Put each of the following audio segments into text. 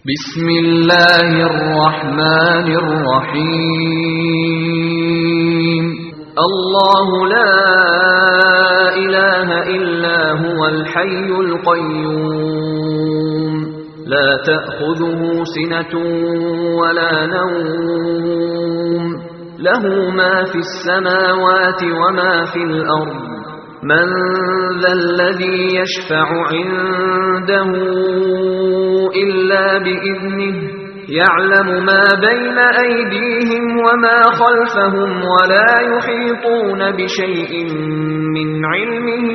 بسم الله الرحمن الرحيم الله لا إله إلا هو الحي القيوم لا تأخذه سنة ولا نوم له ما في السماوات وما في الأرض من ذا الذي يشفع عنده إلا بإذنه يعلم ما بين أيديهم وما خلفهم ولا يحيطون بشيء من علمه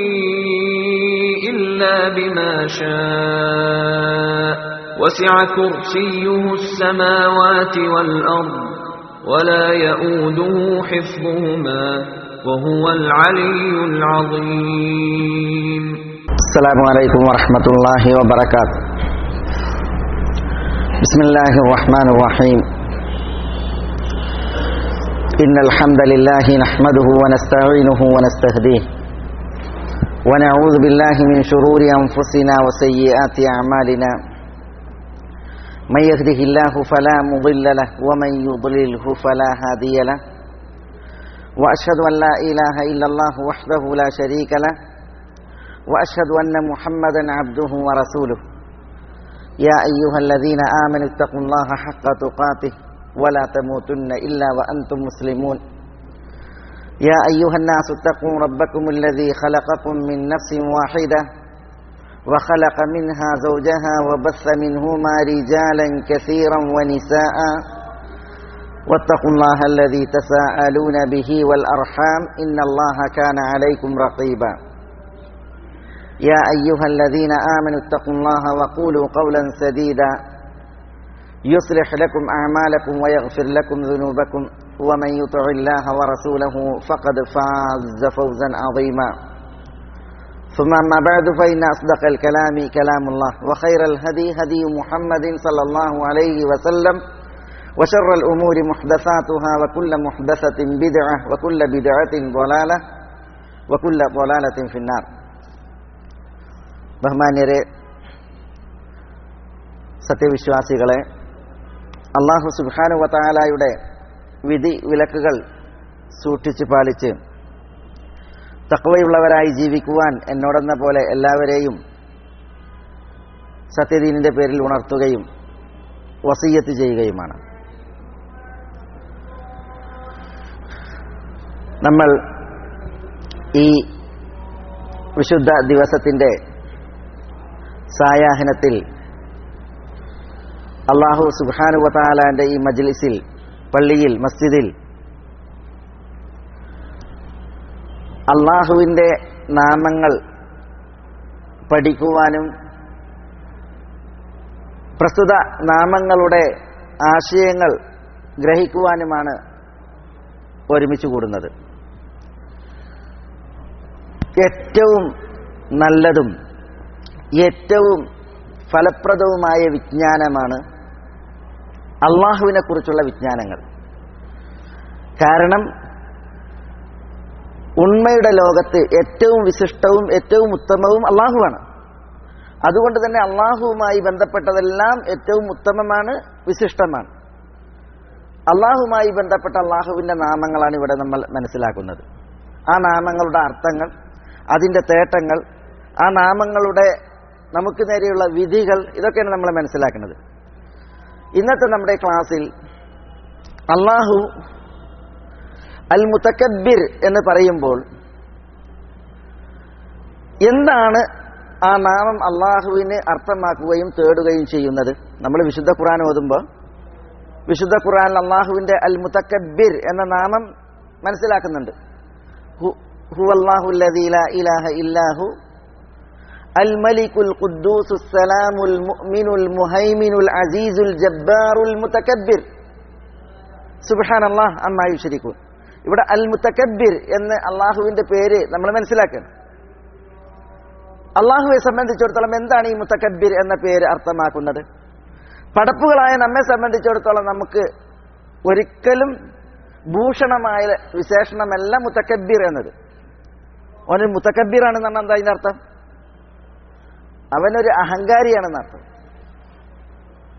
إلا بما شاء وسع كرسيه السماوات والأرض ولا يؤوده حفظهما وهو العلي العظيم السلام عليكم ورحمة الله وبركاته بسم الله الرحمن الرحيم إن الحمد لله نحمده ونستعينه ونستهديه ونعوذ بالله من شرور أنفسنا وسيئات أعمالنا من يهده الله فلا مضل له ومن يضلله فلا هادي له وأشهد أن لا إله إلا الله وحده لا شريك له واشهد ان محمدا عبده ورسوله يا ايها الذين امنوا اتقوا الله حق تقاته ولا تموتن الا وانتم مسلمون يا ايها الناس اتقوا ربكم الذي خلقكم من نفس واحده وخلق منها زوجها وبث منهما رجالا كثيرا ونساء واتقوا الله الذي تساءلون به والارحام ان الله كان عليكم رقيبا يا أيها الذين آمنوا اتقوا الله وقولوا قولا سديدا يصلح لكم أعمالكم ويغفر لكم ذنوبكم ومن يطع الله ورسوله فقد فاز فوزا عظيما ثم أما بعد فإن أصدق الكلام كلام الله وخير الهدي هدي محمد صلى الله عليه وسلم وشر الأمور محدثاتها وكل محدثة بدعة وكل بدعة ضلالة وكل ضلالة في النار ബഹുമാന്യരെ സത്യവിശ്വാസികളെ അള്ളാഹു സുബാനു വത്താലായുടെ വിധി വിലക്കുകൾ സൂക്ഷിച്ചു പാലിച്ച് തക്കവയുള്ളവരായി ജീവിക്കുവാൻ എന്നോടെന്ന പോലെ എല്ലാവരെയും സത്യദീനിന്റെ പേരിൽ ഉണർത്തുകയും വസീയത്ത് ചെയ്യുകയുമാണ് നമ്മൾ ഈ വിശുദ്ധ ദിവസത്തിന്റെ സായാഹനത്തിൽ അള്ളാഹു സുബാനുവതാലാന്റെ ഈ മജ്ലിസിൽ പള്ളിയിൽ മസ്ജിദിൽ അള്ളാഹുവിൻ്റെ നാമങ്ങൾ പഠിക്കുവാനും പ്രസ്തുത നാമങ്ങളുടെ ആശയങ്ങൾ ഗ്രഹിക്കുവാനുമാണ് ഒരുമിച്ച് കൂടുന്നത് ഏറ്റവും നല്ലതും ഏറ്റവും ഫലപ്രദവുമായ വിജ്ഞാനമാണ് അള്ളാഹുവിനെ കുറിച്ചുള്ള വിജ്ഞാനങ്ങൾ കാരണം ഉണ്മയുടെ ലോകത്ത് ഏറ്റവും വിശിഷ്ടവും ഏറ്റവും ഉത്തമവും അള്ളാഹുവാണ് അതുകൊണ്ട് തന്നെ അള്ളാഹുവുമായി ബന്ധപ്പെട്ടതെല്ലാം ഏറ്റവും ഉത്തമമാണ് വിശിഷ്ടമാണ് അള്ളാഹുമായി ബന്ധപ്പെട്ട അള്ളാഹുവിന്റെ നാമങ്ങളാണ് ഇവിടെ നമ്മൾ മനസ്സിലാക്കുന്നത് ആ നാമങ്ങളുടെ അർത്ഥങ്ങൾ അതിൻ്റെ തേട്ടങ്ങൾ ആ നാമങ്ങളുടെ നമുക്ക് നേരെയുള്ള വിധികൾ ഇതൊക്കെയാണ് നമ്മൾ മനസ്സിലാക്കുന്നത് ഇന്നത്തെ നമ്മുടെ ക്ലാസ്സിൽ അള്ളാഹു അൽ മുത്തക്കബിർ എന്ന് പറയുമ്പോൾ എന്താണ് ആ നാമം അള്ളാഹുവിന് അർത്ഥമാക്കുകയും തേടുകയും ചെയ്യുന്നത് നമ്മൾ വിശുദ്ധ ഖുറാൻ ഓതുമ്പോൾ വിശുദ്ധ ഖുറാൻ അള്ളാഹുവിന്റെ അൽ മുത്തക്കബിർ എന്ന നാമം മനസ്സിലാക്കുന്നുണ്ട് ഹുവല്ലാഹു ഇലാഹ ഇല്ലാഹു الملك القدوس السلام المؤمن المهيمن العزيز الجبار المتكبر സുബാൻ അള്ളാഹ് അമ്മായി ശരിക്കും ഇവിടെ അൽ മുത്തക്കബിർ എന്ന് അള്ളാഹുവിന്റെ പേര് നമ്മൾ മനസ്സിലാക്കണം അള്ളാഹുവെ സംബന്ധിച്ചിടത്തോളം എന്താണ് ഈ മുത്തക്കബിർ എന്ന പേര് അർത്ഥമാക്കുന്നത് പടപ്പുകളായ നമ്മെ സംബന്ധിച്ചിടത്തോളം നമുക്ക് ഒരിക്കലും ഭൂഷണമായ വിശേഷണമല്ല മുത്തക്കബിർ എന്നത് ഓനൊരു മുത്തക്കബീറാണെന്ന് പറഞ്ഞാൽ എന്താ അതിന്റെ അർത്ഥം അവനൊരു അഹങ്കാരിയാണെന്ന് അർത്ഥം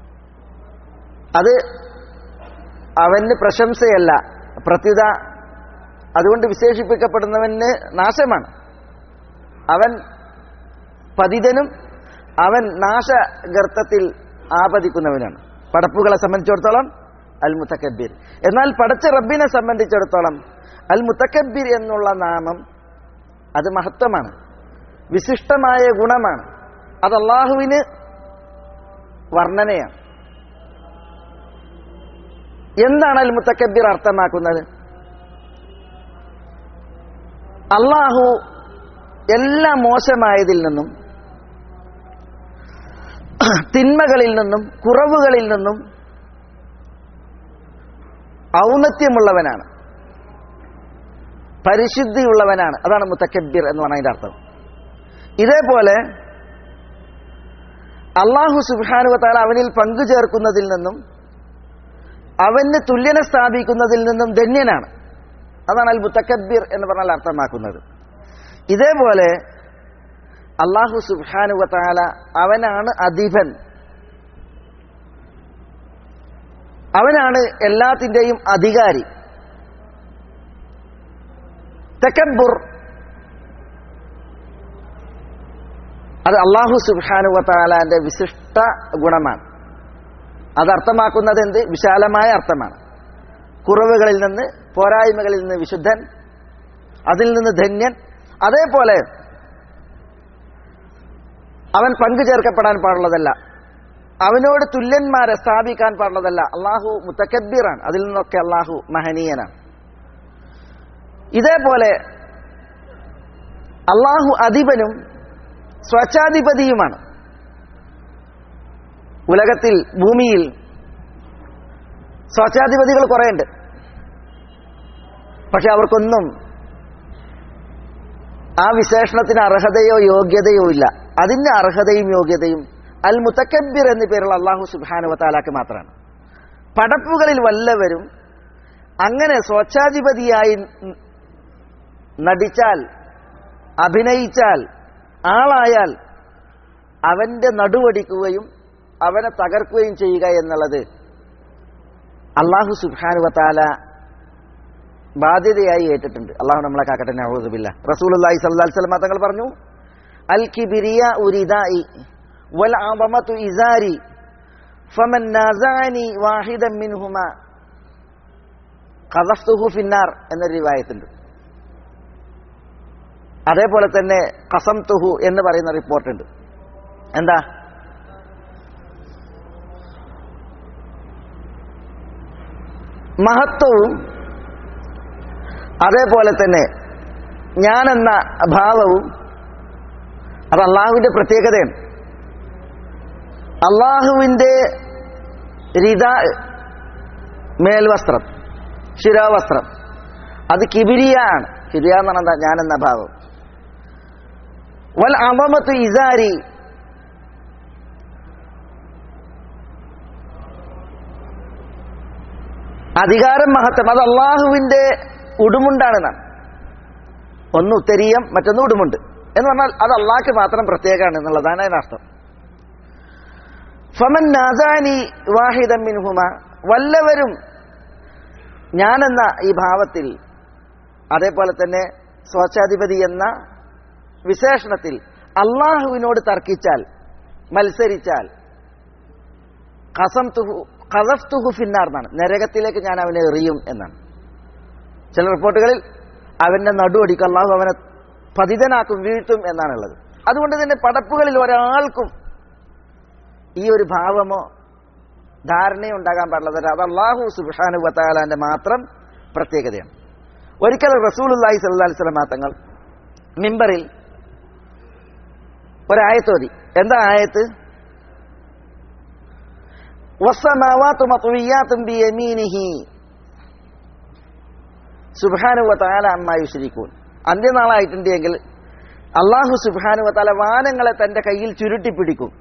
അത് അവന് പ്രശംസയല്ല പ്രത്യുത അതുകൊണ്ട് വിശേഷിപ്പിക്കപ്പെടുന്നവന് നാശമാണ് അവൻ പതിതനും അവൻ നാശഗർത്തത്തിൽ ആപതിക്കുന്നവനാണ് പടപ്പുകളെ സംബന്ധിച്ചിടത്തോളം അൽ മുത്തക്കബീർ എന്നാൽ പടച്ച റബ്ബിനെ സംബന്ധിച്ചിടത്തോളം അൽ മുത്തക്കബീർ എന്നുള്ള നാമം അത് മഹത്വമാണ് വിശിഷ്ടമായ ഗുണമാണ് അത് അള്ളാഹുവിന് വർണ്ണനയാണ് എന്താണ് അൽ മുത്തക്കബീർ അർത്ഥമാക്കുന്നത് അള്ളാഹു എല്ലാ മോശമായതിൽ നിന്നും തിന്മകളിൽ നിന്നും കുറവുകളിൽ നിന്നും ഔന്നത്യമുള്ളവനാണ് പരിശുദ്ധിയുള്ളവനാണ് അതാണ് മുത്തക്കബീർ എന്ന് പറഞ്ഞതിന്റെ അർത്ഥം ഇതേപോലെ അള്ളാഹു സുബാനുവത്താൽ അവനിൽ പങ്കു ചേർക്കുന്നതിൽ നിന്നും അവന് തുല്യനെ സ്ഥാപിക്കുന്നതിൽ നിന്നും ധന്യനാണ് അതാണ് അൽ മുത്തക്കബീർ എന്ന് പറഞ്ഞാൽ അർത്ഥമാക്കുന്നത് ഇതേപോലെ അള്ളാഹു സുബാനുവത്താല അവനാണ് അധിപൻ അവനാണ് എല്ലാത്തിൻ്റെയും അധികാരി തെക്കബുർ അത് അള്ളാഹു സുബാനുവത്താലാന്റെ വിശിഷ്ട ഗുണമാണ് അത് അർത്ഥമാക്കുന്നത് എന്ത് വിശാലമായ അർത്ഥമാണ് കുറവുകളിൽ നിന്ന് പോരായ്മകളിൽ നിന്ന് വിശുദ്ധൻ അതിൽ നിന്ന് ധന്യൻ അതേപോലെ അവൻ പങ്കു ചേർക്കപ്പെടാൻ പാടുള്ളതല്ല അവനോട് തുല്യന്മാരെ സ്ഥാപിക്കാൻ പാടുള്ളതല്ല അള്ളാഹു മുത്തക്കബീറാണ് അതിൽ നിന്നൊക്കെ അള്ളാഹു മഹനീയനാണ് ഇതേപോലെ അള്ളാഹു അധിപനും സ്വച്ഛാധിപതിയുമാണ് ഉലകത്തിൽ ഭൂമിയിൽ സ്വച്ഛാധിപതികൾ കുറേയുണ്ട് പക്ഷെ അവർക്കൊന്നും ആ വിശേഷണത്തിന് അർഹതയോ യോഗ്യതയോ ഇല്ല അതിന്റെ അർഹതയും യോഗ്യതയും അൽ മുത്തക്കബിർ എന്ന പേരുള്ള അള്ളാഹു സുബാനു താലാക്ക് മാത്രമാണ് പടപ്പുകളിൽ വല്ലവരും അങ്ങനെ സ്വച്ഛാധിപതിയായി നടിച്ചാൽ അഭിനയിച്ചാൽ ആളായാൽ അവന്റെ നടുവടിക്കുകയും അവനെ തകർക്കുകയും ചെയ്യുക എന്നുള്ളത് അള്ളാഹു സുബാനുവത്താല ബാധ്യതയായി ഏറ്റിട്ടുണ്ട് അള്ളാഹു നമ്മളെ കാക്കട്ടെ നഹൂദുബില്ല റസൂൽ അള്ളാഹി സല്ലാഹു സ്വലമ തങ്ങൾ പറഞ്ഞു അൽ കിബിരിയ ഉരിദായി വൽ അബമതു ഇസാരി ഫമൻ നസാനി വാഹിദൻ മിൻഹുമ ഖദഫ്തുഹു ഫിന്നാർ എന്നൊരു റിവായത്തുണ്ട് അതേപോലെ തന്നെ കസം തുഹു എന്ന് പറയുന്ന റിപ്പോർട്ടുണ്ട് എന്താ മഹത്വവും അതേപോലെ തന്നെ ഞാനെന്ന ഭാവവും അത് അള്ളാഹുവിന്റെ പ്രത്യേകതയാണ് അള്ളാഹുവിന്റെ രിത മേൽവസ്ത്രം ശിരോവസ്ത്രം അത് കിബിരിയ ആണ് കിബിയ എന്ന് പറഞ്ഞാൽ ഞാനെന്ന ഭാവം വൽ അമമത്ത് ഇസാരി അധികാരം മഹത്വം അത് അള്ളാഹുവിന്റെ ഉടുമുണ്ടാണ് നാം ഒന്ന് ഉത്തരീയം മറ്റൊന്ന് ഉടുമുണ്ട് എന്ന് പറഞ്ഞാൽ അത് അള്ളാഹ്ക്ക് മാത്രം പ്രത്യേകമാണ് എന്നുള്ളതാണ് അതിനർത്ഥം ഫമൻ നാസാനി വാഹിദം മിൻഹുമ വല്ലവരും ഞാനെന്ന ഈ ഭാവത്തിൽ അതേപോലെ തന്നെ സ്വച്ഛാധിപതി എന്ന വിശേഷണത്തിൽ അള്ളാഹുവിനോട് തർക്കിച്ചാൽ മത്സരിച്ചാൽ കസം തുഹു കസഫ് തുഹു ഫിന്നാർ എന്നാണ് നരകത്തിലേക്ക് ഞാൻ അവനെ എറിയും എന്നാണ് ചില റിപ്പോർട്ടുകളിൽ അവന്റെ നടുവടിക്കും അള്ളാഹു അവനെ പതിതനാക്കും വീഴ്ത്തും എന്നാണുള്ളത് അതുകൊണ്ട് തന്നെ പടപ്പുകളിൽ ഒരാൾക്കും ഈ ഒരു ഭാവമോ ധാരണയോ ഉണ്ടാകാൻ പാടുള്ളത് അത് അള്ളാഹു സുബാനു വത്താലാന്റെ മാത്രം പ്രത്യേകതയാണ് ഒരിക്കൽ റസൂലുല്ലാഹി സല്ലി സ്വലം തങ്ങൾ മിമ്പറിൽ ഒരായത്തോതി എന്താ ആയത്ത് വസ്സമാവാത്തു മത്വിയാത്തും ബിയമീനിഹി സുബ്ഹാനഹു വതആല അമ്മാ യുശ്രികൂൻ അന്ത്യനാളായിട്ടുണ്ടെങ്കിൽ അള്ളാഹു സുബ്ഹാനഹു വതആല വാനങ്ങളെ തന്റെ കയ്യിൽ ചുരുട്ടിപ്പിടിക്കും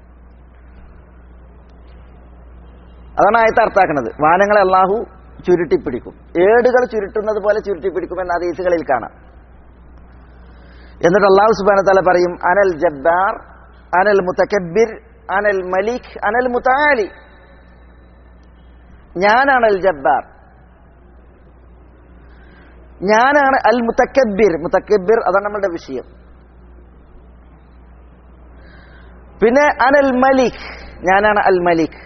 അതാണ് ആയത്ത് അർത്ഥാക്കുന്നത് വാനങ്ങളെ അള്ളാഹു ചുരുട്ടിപ്പിടിക്കും ഏടുകൾ ചുരുട്ടുന്നത് പോലെ ചുരുട്ടിപ്പിടിക്കുമെന്ന് അതീസുകളിൽ കാണാം എന്നിട്ട് അള്ളാഹു സുബാന തല പറയും അനൽ ജബ്ബാർ അനൽ മുത്തക്കബിർ അനൽ മലിക് അനൽ മുത്താലി ഞാനാണ് അൽ ജബ്ബാർ ഞാനാണ് അൽ മുത്തക്കബിർ മുത്തക്കബിർ അതാണ് നമ്മളുടെ വിഷയം പിന്നെ അനൽ മലിക് ഞാനാണ് അൽ മലിക്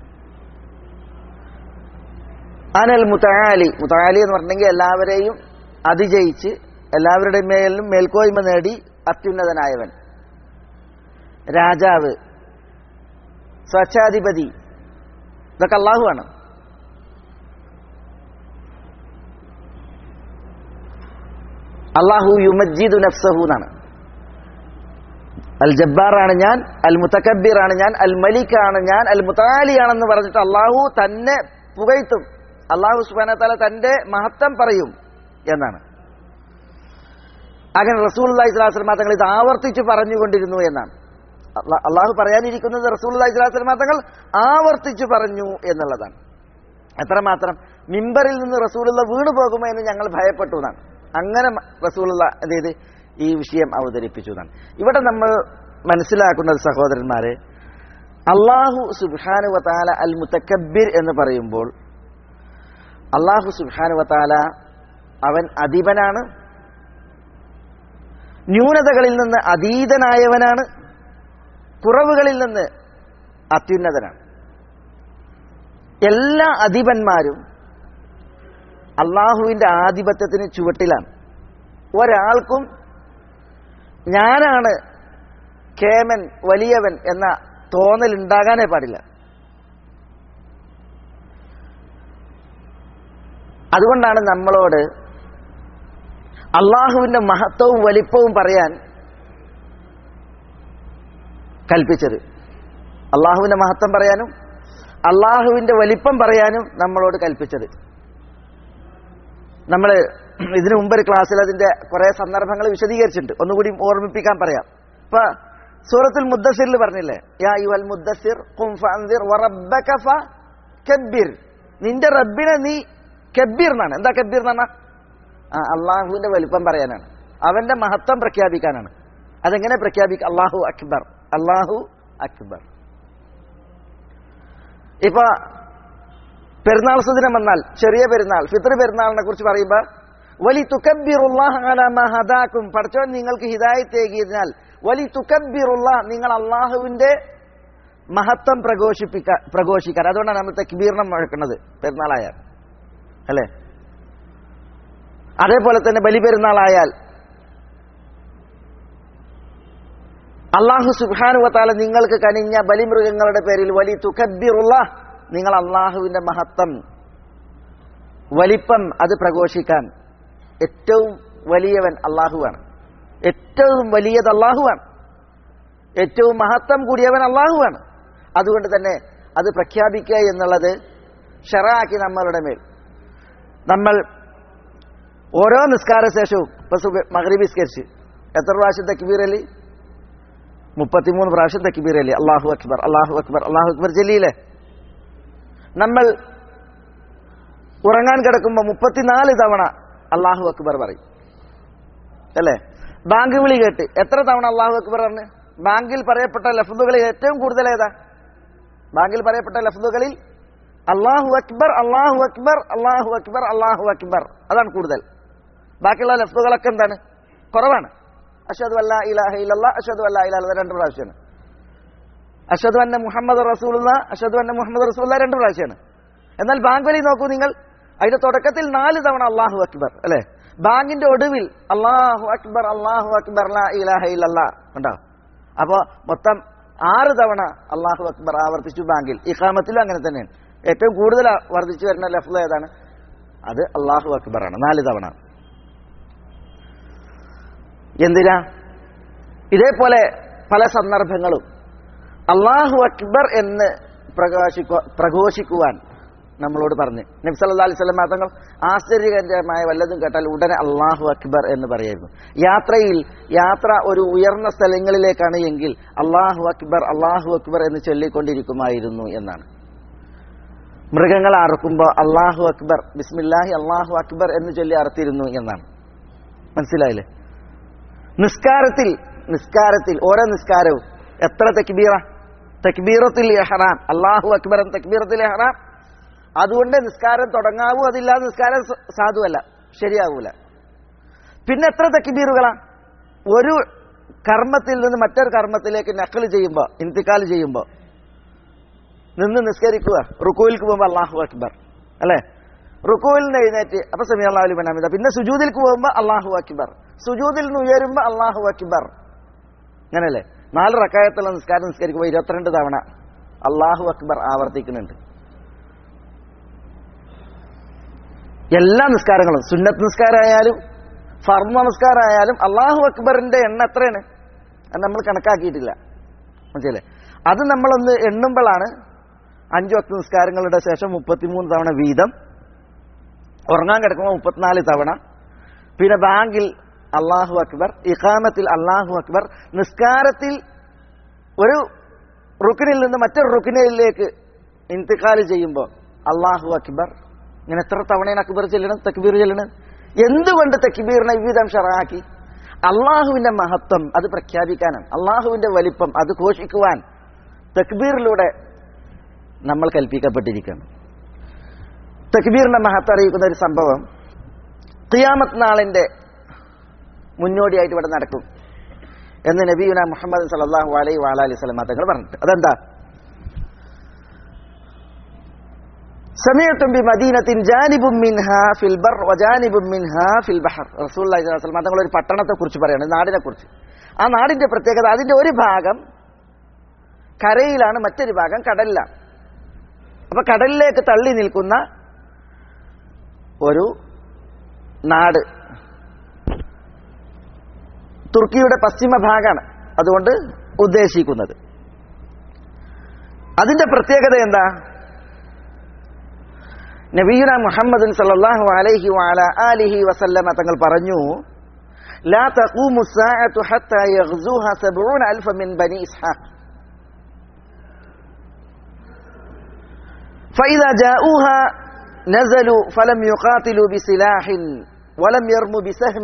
അനൽ മുത്തആലി മുത്തആലി എന്ന് പറഞ്ഞെങ്കിൽ എല്ലാവരെയും അതിജയിച്ച് എല്ലാവരുടെ മേലും മേൽക്കോയ്മ നേടി അത്യുന്നതനായവൻ രാജാവ് സ്വച്ഛാധിപതി ഇതൊക്കെ അള്ളാഹുവാണ് അള്ളാഹു യുമജീദു നഫ്സഹു എന്നാണ് അൽ ജബ്ബാറാണ് ഞാൻ അൽ മുത്തക്കബീറാണ് ഞാൻ അൽ മലിക്കാണ് ഞാൻ അൽ മുത്താലിയാണെന്ന് പറഞ്ഞിട്ട് അള്ളാഹു തന്നെ പുകഴ്ത്തും അള്ളാഹു സുബാന താല തന്റെ മഹത്വം പറയും എന്നാണ് അങ്ങനെ റസൂൽ അള്ളാഹി സ്വലാസ്ലമ തങ്ങൾ ഇത് ആവർത്തിച്ച് പറഞ്ഞുകൊണ്ടിരുന്നു എന്നാണ് അള്ളാ- അള്ളാഹു പറയാനിരിക്കുന്നത് റസൂൽ അള്ളാഹി സ്വലാസ്ലമ തങ്ങൾ ആവർത്തിച്ചു പറഞ്ഞു എന്നുള്ളതാണ് എത്രമാത്രം മിമ്പറിൽ നിന്ന് റസൂലുള്ള വീണു പോകുമോ എന്ന് ഞങ്ങൾ ഭയപ്പെട്ടു എന്നാണ് അങ്ങനെ മ- റസൂലുള്ള എന്ത് ചെയ്ത് ഈ വിഷയം അവതരിപ്പിച്ചു എന്നാണ് ഇവിടെ നമ്മൾ മനസ്സിലാക്കുന്നത് സഹോദരന്മാരെ അള്ളാഹു സുബാനുവത്താല അൽ മുത്തക്കബിർ എന്ന് പറയുമ്പോൾ അള്ളാഹു സുബാനുവത്താല അവൻ അധിപനാണ് ന്യൂനതകളിൽ നിന്ന് അതീതനായവനാണ് കുറവുകളിൽ നിന്ന് അത്യുന്നതനാണ് എല്ലാ അധിപന്മാരും അള്ളാഹുവിന്റെ ആധിപത്യത്തിന് ചുവട്ടിലാണ് ഒരാൾക്കും ഞാനാണ് കേമൻ വലിയവൻ എന്ന തോന്നൽ ഉണ്ടാകാനേ പാടില്ല അതുകൊണ്ടാണ് നമ്മളോട് അള്ളാഹുവിന്റെ മഹത്വവും വലിപ്പവും പറയാൻ കൽപ്പിച്ചത് അള്ളാഹുവിന്റെ മഹത്വം പറയാനും അള്ളാഹുവിന്റെ വലിപ്പം പറയാനും നമ്മളോട് കൽപ്പിച്ചത് നമ്മൾ ഇതിനു മുമ്പ് ഒരു ക്ലാസ്സിൽ അതിന്റെ കുറെ സന്ദർഭങ്ങൾ വിശദീകരിച്ചിട്ടുണ്ട് ഒന്നുകൂടി ഓർമ്മിപ്പിക്കാൻ പറയാം ഇപ്പൊ സൂറത്തുൽ മുദ്ദസിറിൽ പറഞ്ഞില്ലേ യാ യുവൽ മുദ്ദസിർ ഖും ഫഅൻദിർ വറബ്ബക ഫകബ്ബിർ നിന്റെ റബ്ബിനെ നീ കബ്ബീർ എന്നാണ് എന്താ കബ്ബീർ എന്നാ ആ അള്ളാഹുവിന്റെ വലിപ്പം പറയാനാണ് അവന്റെ മഹത്വം പ്രഖ്യാപിക്കാനാണ് അതെങ്ങനെ പ്രഖ്യാപിക്കുക അള്ളാഹു അക്ബർ അള്ളാഹു അക്ബർ ഇപ്പൊ പെരുന്നാൾ സുദിനം വന്നാൽ ചെറിയ പെരുന്നാൾ ഫിത്ർ പെരുന്നാളിനെ കുറിച്ച് പറയുമ്പോൾ വലി തുക്കബിറുല്ലാഹും പഠിച്ചവൻ നിങ്ങൾക്ക് ഹിദായത്ത് ഏകിയതിനാൽ വലി തുക്കബിറുള്ള നിങ്ങൾ അള്ളാഹുവിന്റെ മഹത്വം പ്രഘോഷിപ്പിക്ക പ്രഘോഷിക്കാൻ അതുകൊണ്ടാണ് നമ്മൾ തെക്ബീറിനെ മുഴക്കുന്നത് പെരുന്നാളായാൽ അല്ലേ അതേപോലെ തന്നെ ബലിപെരുന്നാളായാൽ അള്ളാഹു സുബാനുവത്താല നിങ്ങൾക്ക് കനിഞ്ഞ ബലിമൃഗങ്ങളുടെ പേരിൽ വലി തുക്കബിറുള്ള നിങ്ങൾ അള്ളാഹുവിന്റെ മഹത്വം വലിപ്പം അത് പ്രഘോഷിക്കാൻ ഏറ്റവും വലിയവൻ അള്ളാഹുവാണ് ഏറ്റവും വലിയത് അള്ളാഹുവാണ് ഏറ്റവും മഹത്വം കൂടിയവൻ അള്ളാഹുവാണ് അതുകൊണ്ട് തന്നെ അത് പ്രഖ്യാപിക്കുക എന്നുള്ളത് ഷെറാക്കി നമ്മളുടെ മേൽ നമ്മൾ ഓരോ നിസ്കാര ശേഷവും ഇപ്പൊ സുബ- മഗ്രിബ് നിസ്കരിച്ച് എത്ര പ്രാവശ്യം തക്ബീർ അലി മുപ്പത്തിമൂന്ന് പ്രാവശ്യം തക്ബീർ അലി അള്ളാഹു അക്ബർ അള്ളാഹു അക്ബർ അള്ളാഹു അക്ബർ ചൊല്ലിയില്ലേ നമ്മൾ ഉറങ്ങാൻ കിടക്കുമ്പോൾ മുപ്പത്തിനാല് തവണ അള്ളാഹു അക്ബർ പറയും അല്ലേ ബാങ്ക് വിളി കേട്ട് എത്ര തവണ അള്ളാഹു അക്ബർ പറഞ്ഞ് ബാങ്കിൽ പറയപ്പെട്ട ലഫ്ലുകളിൽ ഏറ്റവും കൂടുതൽ ഏതാ ബാങ്കിൽ പറയപ്പെട്ട ലഫ്ലുകളിൽ അള്ളാഹു അക്ബർ അള്ളാഹു അക്ബർ അള്ളാഹു അക്ബർ അള്ളാഹു അക്ബർ അതാണ് കൂടുതൽ ബാക്കിയുള്ള ലഫ്ലുകളൊക്കെ എന്താണ് കുറവാണ് അഷദ് അല്ലാ ഇലാഹ ഇല്ലല്ലാ അഷദ് അല്ലാ ഇലാഹ ഇല്ലല്ലാ രണ്ട് പ്രാവശ്യമാണ് അഷദ് അന്ന മുഹമ്മദ് റസൂലുള്ള അഷദ് അന്ന മുഹമ്മദ് റസൂലുള്ള രണ്ട് പ്രാവശ്യമാണ് എന്നാൽ ബാങ്ക് വലി നോക്കൂ നിങ്ങൾ അതിന്റെ തുടക്കത്തിൽ നാല് തവണ അള്ളാഹു അക്ബർ അല്ലെ ബാങ്കിന്റെ ഒടുവിൽ അള്ളാഹു അക്ബർ അള്ളാഹു അക്ബർ ലാ ഇലാഹ ഇല്ലല്ലാ ഉണ്ടോ അപ്പോ മൊത്തം ആറ് തവണ അള്ളാഹു അക്ബർ ആവർത്തിച്ചു ബാങ്കിൽ ഇഖാമത്തിലും അങ്ങനെ തന്നെയാണ് ഏറ്റവും കൂടുതൽ വർദ്ധിച്ചു വരുന്ന ലഫ്ല ഏതാണ് അത് അള്ളാഹു അക്ബർ ആണ് നാല് തവണ എന്തിനാ ഇതേപോലെ പല സന്ദർഭങ്ങളും അള്ളാഹു അക്ബർ എന്ന് പ്രകാശിക്കു പ്രഘോഷിക്കുവാൻ നമ്മളോട് പറഞ്ഞ് നബ്സല്ലാ അലൈഹി സ്വലം തങ്ങൾ ആശ്ചര്യകരമായ വല്ലതും കേട്ടാൽ ഉടനെ അള്ളാഹു അക്ബർ എന്ന് പറയായിരുന്നു യാത്രയിൽ യാത്ര ഒരു ഉയർന്ന സ്ഥലങ്ങളിലേക്കാണ് എങ്കിൽ അള്ളാഹു അക്ബർ അള്ളാഹു അക്ബർ എന്ന് ചൊല്ലിക്കൊണ്ടിരിക്കുമായിരുന്നു എന്നാണ് മൃഗങ്ങൾ അറുക്കുമ്പോൾ അള്ളാഹു അക്ബർ ബിസ്മില്ലാഹി അള്ളാഹു അക്ബർ എന്ന് ചൊല്ലി അറുത്തിരുന്നു എന്നാണ് മനസ്സിലായില്ലേ നിസ്കാരത്തിൽ നിസ്കാരത്തിൽ ഓരോ നിസ്കാരവും എത്ര തക്ബീറ തക്ബീറത്തിൽ ഇഹ്റാം അള്ളാഹു അക്ബർ എന്ന തക്ബീറത്തിൽ ഇഹ്റാം അതുകൊണ്ട് നിസ്കാരം തുടങ്ങാവൂ അതില്ലാതെ നിസ്കാരം സ- സാധുവല്ല ശരിയാവൂല പിന്നെ എത്ര തക്കിബീറുകളാ ഒരു കർമ്മത്തിൽ നിന്ന് മറ്റൊരു കർമ്മത്തിലേക്ക് നക്കൽ ചെയ്യുമ്പോൾ ഇന്തിക്കാൽ ചെയ്യുമ്പോൾ നിന്ന് നിസ്കരിക്കുക റുക്കുവിൽക്ക് പോകുമ്പോൾ അള്ളാഹു അക്ബർ അല്ലേ റുക്കുവിൽ നിന്ന് എഴുന്നേറ്റ് അപ്പൊ സമി അള്ളാഹു ബനാമിത പിന്നെ സുജൂദിൽക്ക് പോകുമ്പോൾ അള്ളാഹു അക്ബർ സുജൂദിൽ നിന്ന് ഉയരുമ്പോൾ അള്ളാഹു അക്ബർ അങ്ങനല്ലേ നാല് റക്കായത്തുള്ള നിസ്കാരം നിസ്കരിക്കുമ്പോൾ ഇരുപത്തിരണ്ട് തവണ അള്ളാഹു അക്ബർ ആവർത്തിക്കുന്നുണ്ട് എല്ലാ നിസ്കാരങ്ങളും സുന്നത്ത് നിസ്കാരമായാലും ഫർമ നമസ്കാരമായാലും അള്ളാഹു അക്ബറിന്റെ എണ്ണ എത്രയാണ് അത് നമ്മൾ കണക്കാക്കിയിട്ടില്ല മനസ്സിലെ അത് നമ്മളൊന്ന് എണ്ണുമ്പോഴാണ് അഞ്ചു വക്ത നിസ്കാരങ്ങളുടെ ശേഷം മുപ്പത്തിമൂന്ന് തവണ വീതം ഉറങ്ങാൻ കിടക്കുമ്പോൾ മുപ്പത്തിനാല് തവണ പിന്നെ ബാങ്കിൽ അള്ളാഹു അക്ബർ ഇഖാമത്തിൽ അള്ളാഹു അക്ബർ നിസ്കാരത്തിൽ ഒരു റുക്കിനിൽ നിന്ന് മറ്റൊരു റുക്കിനിലേക്ക് ഇന്തിക്കാൽ ചെയ്യുമ്പോൾ അള്ളാഹു അക്ബർ ഇങ്ങനെ എത്ര തവണയാണ് അക്ബർ ചെല്ലണം തക്ബീർ ചെല്ലണം എന്തുകൊണ്ട് തക്ബീറിനെ വിവിധം ഷറാക്കി അള്ളാഹുവിന്റെ മഹത്വം അത് പ്രഖ്യാപിക്കാനാണ് അള്ളാഹുവിന്റെ വലിപ്പം അത് ഘോഷിക്കുവാൻ തക്ബീറിലൂടെ നമ്മൾ കൽപ്പിക്കപ്പെട്ടിരിക്കണം തക്ബീറിന്റെ മഹത്വം അറിയിക്കുന്ന ഒരു സംഭവം ഖിയാമത്ത് നാളിന്റെ മുന്നോടിയായിട്ട് ഇവിടെ നടക്കും എന്ന് നബീന മുഹമ്മദ് സല്ലല്ലാഹു അലൈഹി വഅലി വസല്ലം തങ്ങൾ പറഞ്ഞിട്ട് അതെന്താ സമയത്തും ബി മദീനത്തിൻ ജാനിബും മിൻഹ ഫിൽ ബർ വജാനിബും മിൻഹ ഫിൽ ബഹർ റസൂലുള്ളാഹി സ്വല്ലല്ലാഹു അലൈഹി വസല്ലം തങ്ങൾ ഒരു പട്ടണത്തെ കുറിച്ച് പറയാണ് നാടിനെ കുറിച്ച് ആ നാടിന്റെ പ്രത്യേകത അതിന്റെ ഒരു ഭാഗം കരയിലാണ് മറ്റൊരു ഭാഗം കടലിലാണ് അപ്പൊ കടലിലേക്ക് തള്ളി നിൽക്കുന്ന ഒരു നാട് തുർക്കിയുടെ പശ്ചിമ ഭാഗമാണ് അതുകൊണ്ട് ഉദ്ദേശിക്കുന്നത് അതിന്റെ പ്രത്യേകത എന്താ നബീന മുഹമ്മദ് സല്ലല്ലാഹു അലൈഹി വഅല ആലിഹി വസല്ലമ തങ്ങൾ പറഞ്ഞു لا تقوم الساعة حتى يغزوها سبعون ألف من بني إسحاق فإذا جاءوها نزلوا فلم يقاتلوا بسلاح ولم يرموا بسهم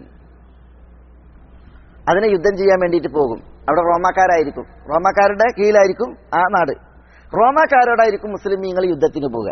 അതിനെ യുദ്ധം ചെയ്യാൻ വേണ്ടിയിട്ട് പോകും അവിടെ റോമാക്കാരായിരിക്കും റോമാക്കാരുടെ കീഴിലായിരിക്കും ആ നാട് റോമാക്കാരോടായിരിക്കും മുസ്ലിമീങ്ങൾ യുദ്ധത്തിന് പോവുക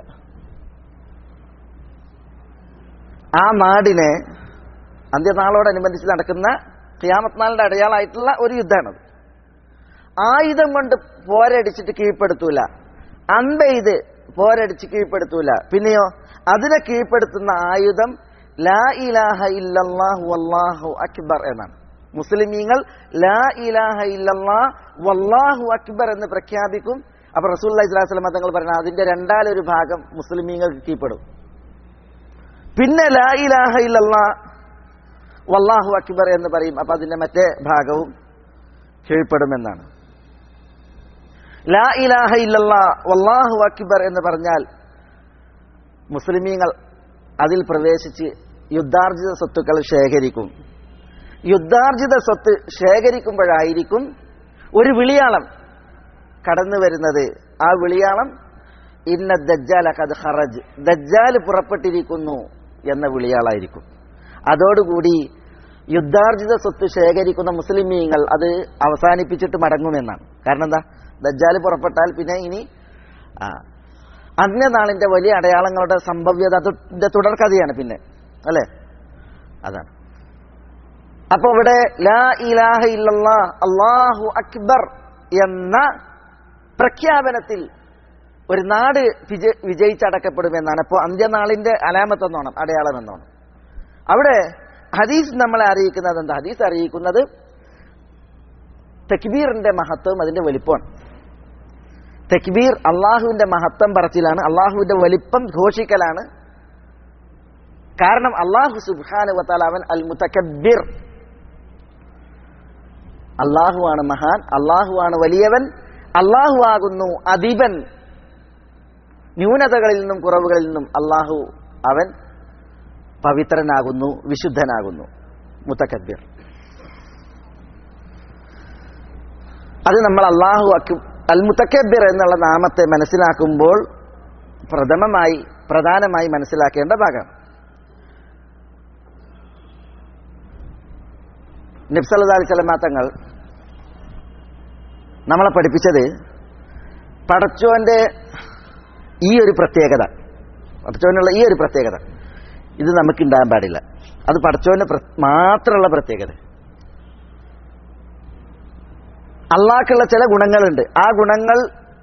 ആ നാടിനെ അന്ത്യനാളോടനുബന്ധിച്ച് നടക്കുന്ന ഖിയാമത്ത് നാളിന്റെ അടയാളമായിട്ടുള്ള ഒരു യുദ്ധമാണത് ആയുധം കൊണ്ട് പോരടിച്ചിട്ട് കീഴ്പ്പെടുത്തൂല അമ്പെയ്ത് പോരടിച്ച് കീഴ്പ്പെടുത്തൂല പിന്നെയോ അതിനെ കീഴ്പ്പെടുത്തുന്ന ആയുധം ലാ ഇലാഹ ഇല്ലല്ലാഹു വല്ലാഹു അക്ബർ എന്നാണ് മുസ്ലിമീങ്ങൾ ലാ ഇലാഹ ഇല്ലല്ലാ വല്ലാഹു അക്ബർ എന്ന് പ്രഖ്യാപിക്കും അപ്പൊ റസൂല്ലി സ്വലാസ്ലമ തങ്ങൾ പറഞ്ഞ അതിന്റെ രണ്ടാലൊരു ഭാഗം മുസ്ലിമീങ്ങൾക്ക് കീഴ്പ്പെടും പിന്നെ ലാ ഇലാഹ ഇല്ലല്ലാ വല്ലാഹു അക്ബർ എന്ന് പറയും അപ്പൊ അതിന്റെ മറ്റേ ഭാഗവും കീഴ്പ്പെടുമെന്നാണ് ലാ ഇലാഹ ഇല്ലല്ലാ വല്ലാഹു അക്ബർ എന്ന് പറഞ്ഞാൽ മുസ്ലിമീങ്ങൾ അതിൽ പ്രവേശിച്ച് യുദ്ധാർജിത സ്വത്തുക്കൾ ശേഖരിക്കും യുദ്ധാർജിത സ്വത്ത് ശേഖരിക്കുമ്പോഴായിരിക്കും ഒരു വിളിയാളം കടന്നു വരുന്നത് ആ വിളിയാളം ഇന്ന ദജ്ജാൽ അഖദ് ഹറജ് ദജ്ജാൽ പുറപ്പെട്ടിരിക്കുന്നു എന്ന വിളിയാളായിരിക്കും അതോടുകൂടി യുദ്ധാർജിത സ്വത്ത് ശേഖരിക്കുന്ന മുസ്ലിമീങ്ങൾ അത് അവസാനിപ്പിച്ചിട്ട് മടങ്ങുമെന്നാണ് കാരണം എന്താ ദജ്ജാൽ പുറപ്പെട്ടാൽ പിന്നെ ഇനി ആ, അന്ത്യനാളിന്റെ വലിയ അടയാളങ്ങളുടെ സംഭവ്യത അതിന്റെ തുടർക്കഥയാണ് പിന്നെ അല്ലേ അതാണ് അപ്പൊ ഇവിടെ ലാ ഇലാഹ ഇല്ലല്ലാ അള്ളാഹു അക്ബർ എന്ന പ്രഖ്യാപനത്തിൽ ഒരു നാട് വിജ- വിജയിച്ചടക്കപ്പെടുമെന്നാണ് ഇപ്പോൾ അന്ത്യനാളിന്റെ അലാമത്ത് എന്നോണം അടയാളം എന്നോണം അവിടെ ഹദീസ് നമ്മളെ അറിയിക്കുന്നത് എന്താ ഹദീസ് അറിയിക്കുന്നത് തക്ബീറിന്റെ മഹത്വം അതിന്റെ വലിപ്പമാണ് തക്ബീർ അള്ളാഹുവിന്റെ മഹത്വം പറച്ചിലാണ് അള്ളാഹുവിന്റെ വലിപ്പം ഘോഷിക്കലാണ് കാരണം അള്ളാഹു സുബ്ഹാന വത്താല അവൻ അൽ മുത്തക്കബിർ അള്ളാഹുവാണ് മഹാൻ അള്ളാഹുവാണ് വലിയവൻ അള്ളാഹു ആകുന്നു അധിപൻ ന്യൂനതകളിൽ നിന്നും കുറവുകളിൽ നിന്നും അള്ളാഹു അവൻ പവിത്രനാകുന്നു വിശുദ്ധനാകുന്നു മുത്തക്കബിർ അത് നമ്മൾ അള്ളാഹു അക്കു അൽ മുത്തക്കബിർ എന്നുള്ള നാമത്തെ മനസ്സിലാക്കുമ്പോൾ പ്രഥമമായി പ്രധാനമായി മനസ്സിലാക്കേണ്ട ഭാഗം നബ്സല്ലാ സ്വലമാ തങ്ങൾ നമ്മളെ പഠിപ്പിച്ചത് പടച്ചോന്റെ ഈ ഒരു പ്രത്യേകത പടച്ചോനുള്ള ഈ ഒരു പ്രത്യേകത ഇത് നമുക്ക് ഉണ്ടാകാൻ പാടില്ല അത് പടച്ചോന് പ്ര- മാത്രമുള്ള പ്രത്യേകത അള്ളാഹ്ക്കുള്ള ചില ഗുണങ്ങളുണ്ട് ആ ഗുണങ്ങൾ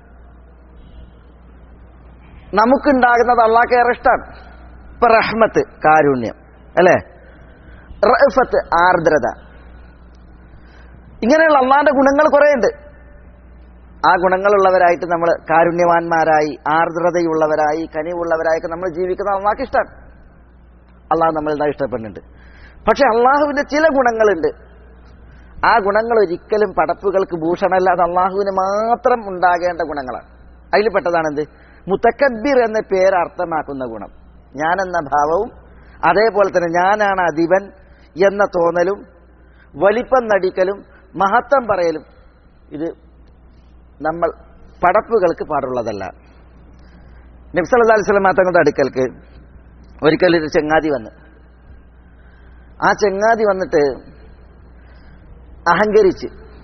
നമുക്കുണ്ടാകുന്നത് അള്ളാഹ്ക്ക് ഏറെ ഇഷ്ടമാണ് ഇപ്പൊ റഹ്മത്ത് കാരുണ്യം അല്ലേ റഫത്ത് ആർദ്രത ഇങ്ങനെയുള്ള അള്ളാന്റെ ഗുണങ്ങൾ കുറേയുണ്ട് ആ ഗുണങ്ങളുള്ളവരായിട്ട് നമ്മൾ കാരുണ്യവാന്മാരായി ആർദ്രതയുള്ളവരായി കനിവുള്ളവരായൊക്കെ നമ്മൾ ജീവിക്കുന്നത് അള്ളാഹ്ക്ക് ഇഷ്ടമാണ് അള്ളാഹ് നമ്മളിതാ ഇഷ്ടപ്പെടുന്നുണ്ട് പക്ഷെ അള്ളാഹുവിന്റെ ചില ഗുണങ്ങളുണ്ട് ആ ഗുണങ്ങൾ ഒരിക്കലും പടപ്പുകൾക്ക് ഭൂഷണമല്ല അത് അള്ളാഹുവിന് മാത്രം ഉണ്ടാകേണ്ട ഗുണങ്ങളാണ് അതിൽ പെട്ടതാണ് എന്ത് മുത്തക്കബിർ എന്ന പേര് അർത്ഥമാക്കുന്ന ഗുണം ഞാൻ എന്ന ഭാവവും അതേപോലെ തന്നെ ഞാനാണ് അധിപൻ എന്ന തോന്നലും വലിപ്പം നടിക്കലും മഹത്വം പറയലും ഇത് നമ്മൾ പടപ്പുകൾക്ക് പാടുള്ളതല്ല നബ്സല്ലാ അലിസ്ലാം തങ്ങളുടെ അടുക്കൽക്ക് ഒരിക്കൽ ഒരു ചെങ്ങാതി വന്ന് ആ ചെങ്ങാതി വന്നിട്ട് അഹങ്കരിച്ച്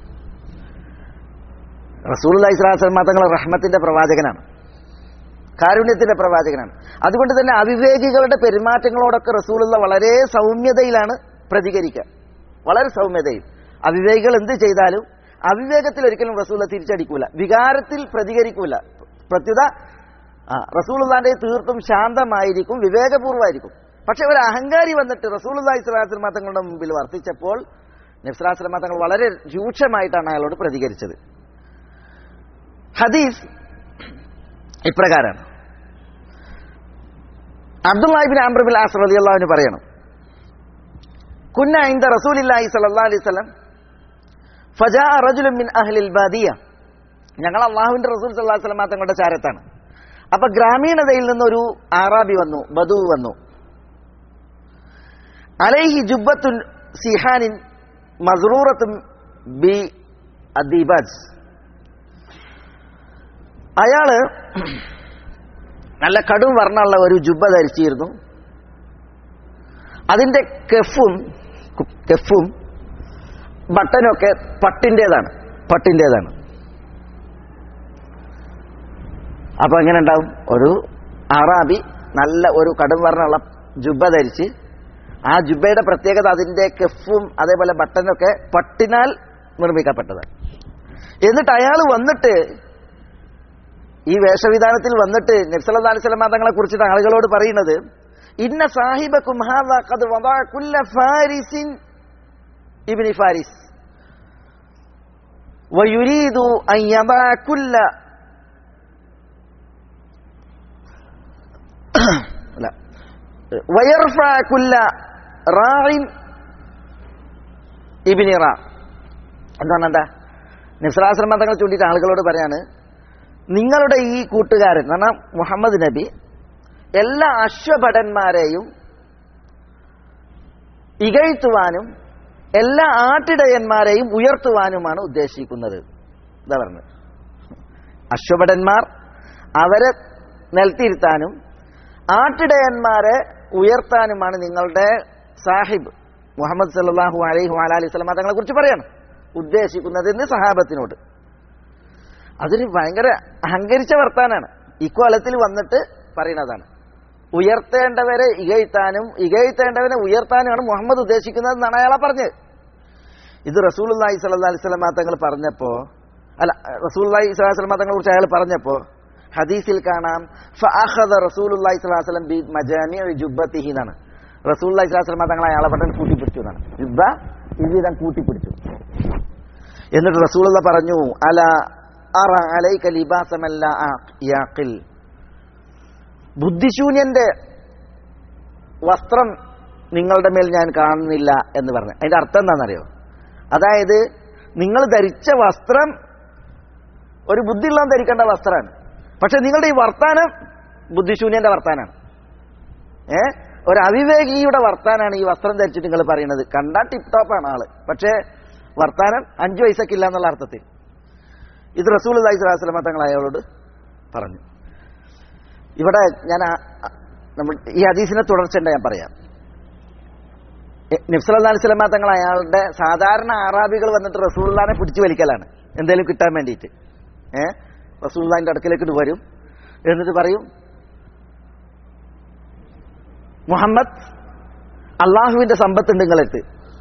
റസൂൽ ഇസ്ലാം തങ്ങൾ റഹ്മത്തിന്റെ പ്രവാചകനാണ് കാരുണ്യത്തിന്റെ പ്രവാചകനാണ് അതുകൊണ്ട് തന്നെ അവിവേകികളുടെ പെരുമാറ്റങ്ങളോടൊക്കെ റസൂലുള്ള വളരെ സൗമ്യതയിലാണ് പ്രതികരിക്കുക വളരെ സൗമ്യതയിൽ അവിവേകികൾ എന്ത് ചെയ്താലും അവിവേകത്തിൽ ഒരിക്കലും റസൂല തിരിച്ചടിക്കൂല വികാരത്തിൽ പ്രതികരിക്കൂല പ്രത്യുത ആ റസൂലുള്ളാന്റെ തീർത്തും ശാന്തമായിരിക്കും വിവേകപൂർവ്വമായിരിക്കും പക്ഷെ ഒരു അഹങ്കാരി വന്നിട്ട് റസൂലുള്ളാഹി സ്വലാസ്ലമ തങ്ങളുടെ മുമ്പിൽ വർത്തിച്ചപ്പോൾ നബ്സലാസ്ലമ തങ്ങൾ വളരെ രൂക്ഷമായിട്ടാണ് അയാളോട് പ്രതികരിച്ചത് ഹദീസ് ഇപ്രകാരമാണ് അബ്ദുല്ലാഹിബിൻ ആംബ്രബിൽ ആസ് റളിയല്ലാഹുവിന് പറയണം കുന്ന ഇന്ദ റസൂലില്ലാഹി സ്വല്ലല്ലാഹി അലൈഹി വസല്ലം ഫജാ റജുലുൻ മിൻ അഹ്ലിൽ ബാദിയ ഞങ്ങൾ അള്ളാഹുവിന്റെ റസൂൽ സല്ലല്ലാഹു അലൈഹി വസല്ലം തങ്ങളുടെ ചാരത്താണ് അപ്പൊ ഗ്രാമീണതയിൽ നിന്നൊരു ആറാബി വന്നു ബദു വന്നു അലൈഹി ജുബത്തുൻ സിഹാനിൻ മസ്റൂറത്തും ബി അദീബാജ് അയാള് നല്ല കടും വർണ്ണമുള്ള ഒരു ജുബ ധരിച്ചിരുന്നു അതിന്റെ കെഫും കെഫും ബട്ടനൊക്കെ പട്ടിൻ്റെതാണ് പട്ടിൻ്റെതാണ് അപ്പൊ എങ്ങനെ ഉണ്ടാവും ഒരു അറാബി നല്ല ഒരു കടും വർണ്ണമുള്ള ജുബ ധരിച്ച് ആ ജുബയുടെ പ്രത്യേകത അതിന്റെ കെഫും അതേപോലെ ബട്ടനൊക്കെ പട്ടിനാൽ നിർമ്മിക്കപ്പെട്ടതാണ് എന്നിട്ട് അയാൾ വന്നിട്ട് ഈ വേഷവിധാനത്തിൽ വന്നിട്ട് നബ്സല്ലാ അലിസ്ലാം തങ്ങളെ കുറിച്ചിട്ട് ആളുകളോട് പറയുന്നത് ഇന്ന സാഹിബക്കും ഫാരിസിൻ ഇബ്നി ഫാരിസ് ويريد أن يضع كل لا ويرفع كل راع ابن راع എന്താണ് എന്താ നിസ്ലാശ്രമ തങ്ങൾ ചൂണ്ടിയിട്ട് ആളുകളോട് പറയാണ് നിങ്ങളുടെ ഈ കൂട്ടുകാരൻ എന്ന് പറഞ്ഞാൽ മുഹമ്മദ് നബി എല്ലാ അശ്വഭടന്മാരെയും ഇകഴ്ത്തുവാനും എല്ലാ ആട്ടിടയന്മാരെയും ഉയർത്തുവാനുമാണ് ഉദ്ദേശിക്കുന്നത് എന്താ പറഞ്ഞത് അശ്വഭടന്മാർ അവരെ നിലത്തിരുത്താനും ആട്ടിടയന്മാരെ ഉയർത്താനുമാണ് നിങ്ങളുടെ സാഹിബ് മുഹമ്മദ് സല്ലാഹു അലൈഹി അലൈഹി സ്വലമ തങ്ങളെ കുറിച്ച് പറയണം ഉദ്ദേശിക്കുന്നത് എന്ന് സഹാബത്തിനോട് അതൊരു ഭയങ്കര അഹങ്കരിച്ച വർത്താനാണ് ഇക്കൊലത്തിൽ വന്നിട്ട് പറയുന്നതാണ് ഉയർത്തേണ്ടവരെ ഇകഴ്ത്താനും ഇകഴ്ത്തേണ്ടവരെ ഉയർത്താനുമാണ് മുഹമ്മദ് ഉദ്ദേശിക്കുന്നത് എന്നാണ് അയാളെ പറഞ്ഞത് ഇത് റസൂലി സല്ലാ അലിസ്ലാം തങ്ങൾ പറഞ്ഞപ്പോ അല്ല റസൂലി സ്വലാസ്ലാം തങ്ങളെ കുറിച്ച് അയാൾ പറഞ്ഞപ്പോ ഹദീസിൽ കാണാം ഫഅഖദ റസൂലുള്ളാഹി സ്വല്ലല്ലാഹു അലൈഹി വസല്ലം ബി മജാമിഉ ജുബ്ബത്തിഹി എന്നാണ് റസൂലുള്ളാഹി സ്വല്ലല്ലാഹു അലൈഹി വസല്ലം തങ്ങൾ അയാളെ പെട്ടെന്ന് കൂട്ടിപ്പിടിച്ചു എന്നാണ് ജുബ്ബ ഇവിധം കൂട്ടിപ്പിടിച്ചു എന്നിട്ട് റസൂലുള്ള പറഞ്ഞു അല അറ അലൈക ലിബാസമല്ല യാഖിൽ ബുദ്ധിശൂന്യന്റെ വസ്ത്രം നിങ്ങളുടെ മേൽ ഞാൻ കാണുന്നില്ല എന്ന് പറഞ്ഞു അതിന്റെ അർത്ഥം എന്താണെന്നറിയോ അതായത് നിങ്ങൾ ധരിച്ച വസ്ത്രം ഒരു ബുദ്ധിയുള്ളവൻ ധരിക്കേണ്ട വസ്ത്രമാണ് പക്ഷെ നിങ്ങളുടെ ഈ വർത്താനം ബുദ്ധിശൂന്യന്റെ വർത്താനാണ് ഏ ഒരു അവിവേകിയുടെ വർത്താനാണ് ഈ വസ്ത്രം ധരിച്ചിട്ട് നിങ്ങൾ പറയുന്നത് കണ്ടാൽ ടിപ് ടോപ്പാണ് ആള് പക്ഷേ വർത്താനം അഞ്ചു വയസ്സൊക്കെ ഇല്ല എന്നുള്ള അർത്ഥത്തിൽ ഇത് റസൂൽ അലൈഹി സ്വലാസ്ലമ തങ്ങൾ അയാളോട് പറഞ്ഞു ഇവിടെ ഞാൻ നമ്മൾ ഈ ഹദീസിനെ തുടർച്ചയുണ്ട് ഞാൻ പറയാം നിഫ്സലി സ്വലമ തങ്ങൾ അയാളുടെ സാധാരണ ആറാബികൾ വന്നിട്ട് റസൂള്ളാനെ പിടിച്ചു വലിക്കലാണ് എന്തെങ്കിലും കിട്ടാൻ വേണ്ടിയിട്ട് ഏഹ് റസൂള്ളാന്റെ അടുക്കലേക്ക് വരും എന്നിട്ട് പറയും മുഹമ്മദ് അള്ളാഹുവിന്റെ സമ്പത്തുണ്ട് നിങ്ങളെടുത്ത്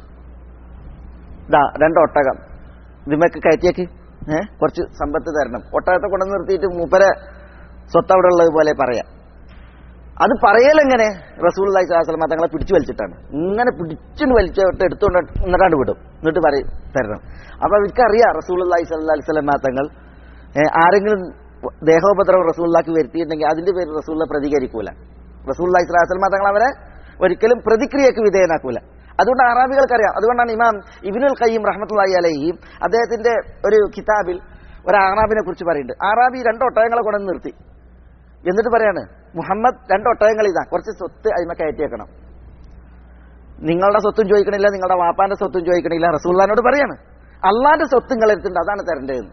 ഇതാ രണ്ട് ഒട്ടകം ഇതിമൊക്കെ കയറ്റിയേക്ക് ഏ കുറച്ച് സമ്പത്ത് തരണം ഒട്ടകത്തെ കൊണ്ടു നിർത്തിയിട്ട് മൂപ്പരെ സ്വത്ത് അവിടെ ഉള്ളത് പോലെ പറയാം അത് പറയലെങ്ങനെ റസൂൽ അള്ളഹി സ്വലാസ്ലമ തങ്ങളെ പിടിച്ചു വലിച്ചിട്ടാണ് ഇങ്ങനെ പിടിച്ചു വലിച്ചിട്ട് എടുത്തുകൊണ്ട് എന്നിട്ടാണ്ട് വിടും എന്നിട്ട് പറയും തരണം അപ്പൊ അവർക്കറിയാം റസൂൽ അള്ളഹി സ്വല്ലാ സ്വലമ തങ്ങൾ ഏ, ആരെങ്കിലും ദേഹോപദ്രവം റസൂള്ളാക്ക് വരുത്തിയിട്ടുണ്ടെങ്കിൽ അതിന്റെ പേര് റസൂള്ള പ്രതികരിക്കൂല റസൂൽ അള്ളഹി സ്വലാസ്ലമ തങ്ങൾ അവരെ ഒരിക്കലും പ്രതിക്രിയക്ക് വിധേയനാക്കൂല അതുകൊണ്ട് അറാബികൾക്കറിയാം അതുകൊണ്ടാണ് ഇമാം ഇബിനുൽ ഖയ്യം റഹ്മത്തുള്ളി അലഹിയും അദ്ദേഹത്തിന്റെ ഒരു കിതാബിൽ ഒരു ആറാബിനെ കുറിച്ച് പറയുന്നുണ്ട് ആറാബി രണ്ട് ഒട്ടകങ്ങളെ കൊണ്ടുവന്ന് നിർത്തി എന്നിട്ട് പറയാണ് മുഹമ്മദ് രണ്ട് ഒട്ടകങ്ങൾ ഇതാ കുറച്ച് സ്വത്ത് അതിമ കയറ്റിയേക്കണം നിങ്ങളുടെ സ്വത്തും ചോദിക്കണില്ല നിങ്ങളുടെ വാപ്പാന്റെ സ്വത്തും ചോദിക്കണില്ല റസൂള്ളാനോട് പറയാണ് അള്ളാന്റെ സ്വത്ത് നിങ്ങൾ എടുത്തിട്ടുണ്ട് അതാണ് തരേണ്ടതെന്ന്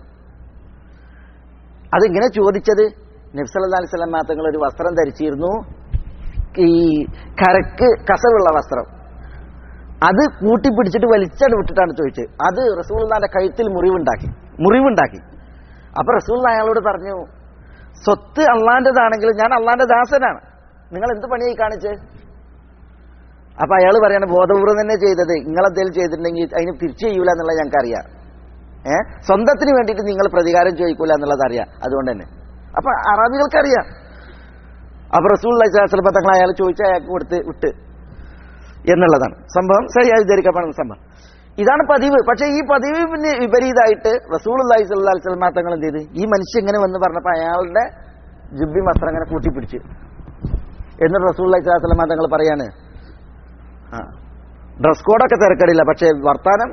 അതിങ്ങനെ ചോദിച്ചത് നബ്സല്ലാ അലൈഹി സ്വലം തങ്ങൾ ഒരു വസ്ത്രം ധരിച്ചിരുന്നു ഈ കരക്ക് കസവുള്ള വസ്ത്രം അത് കൂട്ടിപ്പിടിച്ചിട്ട് വലിച്ചട് വിട്ടിട്ടാണ് ചോദിച്ചത് അത് റസൂൽദാന്റെ കഴുത്തിൽ മുറിവുണ്ടാക്കി മുറിവുണ്ടാക്കി അപ്പൊ റസൂൽ അയാളോട് പറഞ്ഞു സ്വത്ത് അള്ളാന്റേതാണെങ്കിലും ഞാൻ അള്ളാന്റെ ദാസനാണ് നിങ്ങൾ എന്ത് പണിയായി കാണിച്ച് അപ്പൊ അയാൾ പറയാണ് ബോധപൂർവ്വം തന്നെ ചെയ്തത് നിങ്ങളെന്തേലും ചെയ്തിട്ടുണ്ടെങ്കിൽ അതിന് തിരിച്ചു ചെയ്യൂല എന്നുള്ളത് ഞങ്ങൾക്ക് അറിയാം ഏ സ്വന്തത്തിന് വേണ്ടിയിട്ട് നിങ്ങൾ പ്രതികാരം ചോദിക്കൂല എന്നുള്ളത് അറിയാം അതുകൊണ്ട് തന്നെ അപ്പൊ അറബികൾക്കറിയാം അപ്പൊ റസൂൽ ചിലപ്പോൾ തങ്ങൾ അയാൾ ചോദിച്ച അയാൾക്ക് കൊടുത്ത് വിട്ട് എന്നുള്ളതാണ് സംഭവം ശരിയായി ധരിക്കപ്പെടുന്ന സംഭവം ഇതാണ് പതിവ് പക്ഷേ ഈ പതിവിന് വിപരീതമായിട്ട് റസൂൽ അള്ളഹി സ്വല്ലാ സ്വലമാ തങ്ങൾ എന്ത് ചെയ്ത് ഈ മനുഷ്യൻ ഇങ്ങനെ വന്ന് പറഞ്ഞപ്പോൾ അയാളുടെ ജുബി വസ്ത്രം ഇങ്ങനെ കൂട്ടിപ്പിടിച്ച് എന്നിട്ട് റസൂൽ അള്ളഹി സ്വലാ സ്വലമാ തങ്ങൾ പറയാണ് ആ ഡ്രസ് കോഡൊക്കെ തിരക്കടില്ല പക്ഷേ വർത്താനം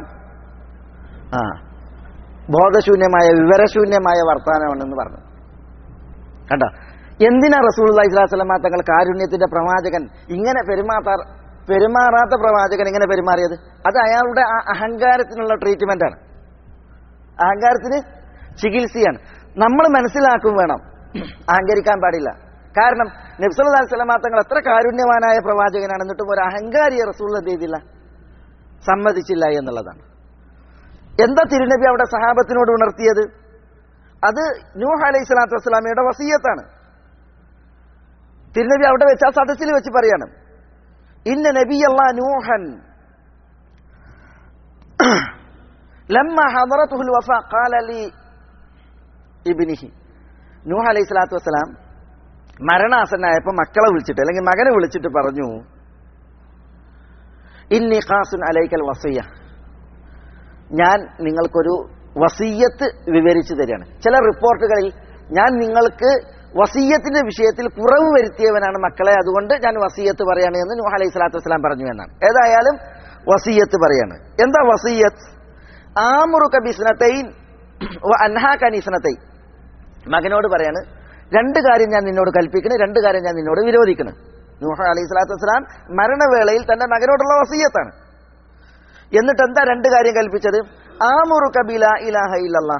ആ ബോധശൂന്യമായ വിവരശൂന്യമായ വർത്താനമാണെന്ന് പറഞ്ഞു കണ്ടോ എന്തിനാ റസൂൽ അള്ളഹി സ്വലാ സ്വലമാ തങ്ങൾ കാരുണ്യത്തിന്റെ പ്രവാചകൻ ഇങ്ങനെ പെരുമാറാ പെരുമാറാത്ത പ്രവാചകൻ ഇങ്ങനെ പെരുമാറിയത് അത് അയാളുടെ ആ അഹങ്കാരത്തിനുള്ള ട്രീറ്റ്മെന്റ് ആണ് അഹങ്കാരത്തിന് ചികിത്സയാണ് നമ്മൾ മനസ്സിലാക്കും വേണം അഹങ്കരിക്കാൻ പാടില്ല കാരണം നബ്സല്ലാ സ്വലമാ തങ്ങൾ എത്ര കാരുണ്യവാനായ പ്രവാചകനാണ് എന്നിട്ടും ഒരു അഹങ്കാരിയെ റസൂൾ എന്ത് ചെയ്തില്ല സമ്മതിച്ചില്ല എന്നുള്ളതാണ് എന്താ തിരുനബി അവിടെ സഹാബത്തിനോട് ഉണർത്തിയത് അത് നൂഹ് അലൈഹി സ്വലാത്തു വസ്സലാമയുടെ വസീയത്താണ് തിരുനബി അവിടെ വെച്ച് ആ സദസ്സിൽ വെച്ച് പറയാണ് ഇന്ന നബിയല്ലാ നൂഹൻ ലമ്മ ഹദറത്തുൽ വഫ ഖാല ലി ഇബ്നിഹി നൂഹ് അലൈഹി സ്വലാത്തു വസ്സലാം മരണാസനായപ്പോൾ മക്കളെ വിളിച്ചിട്ട് അല്ലെങ്കിൽ മകനെ വിളിച്ചിട്ട് പറഞ്ഞു ഇന്നി ഖാസുൻ അലൈക്കൽ വസിയ ഞാൻ നിങ്ങൾക്കൊരു വസീയത്ത് വിവരിച്ചു തരികയാണ് ചില റിപ്പോർട്ടുകളിൽ ഞാൻ നിങ്ങൾക്ക് വസീയത്തിന്റെ വിഷയത്തിൽ കുറവ് വരുത്തിയവനാണ് മക്കളെ അതുകൊണ്ട് ഞാൻ വസീയത്ത് പറയാണ് എന്ന് നൂഹ് അലൈഹി സ്വലാത്തു വസ്സലാം പറഞ്ഞു എന്നാണ് ഏതായാലും വസീയത്ത് പറയാണ് എന്താ വസീയത്ത് ആമുറുക ബിസ്നത്തൈൻ അൻഹാക്ക നിസ്നത്തൈൻ മകനോട് പറയാണ് രണ്ട് കാര്യം ഞാൻ നിന്നോട് കൽപ്പിക്കണം രണ്ട് കാര്യം ഞാൻ നിന്നോട് വിരോധിക്കണം നൂഹ അലൈഹി സ്വലാത്തു വസ്സലാം മരണവേളയിൽ തന്റെ മകനോടുള്ള വസീയത്താണ് എന്നിട്ട് എന്താ രണ്ട് കാര്യം കൽപ്പിച്ചത് ആമുറു കബില ഇലാഹ ഇല്ലല്ലാ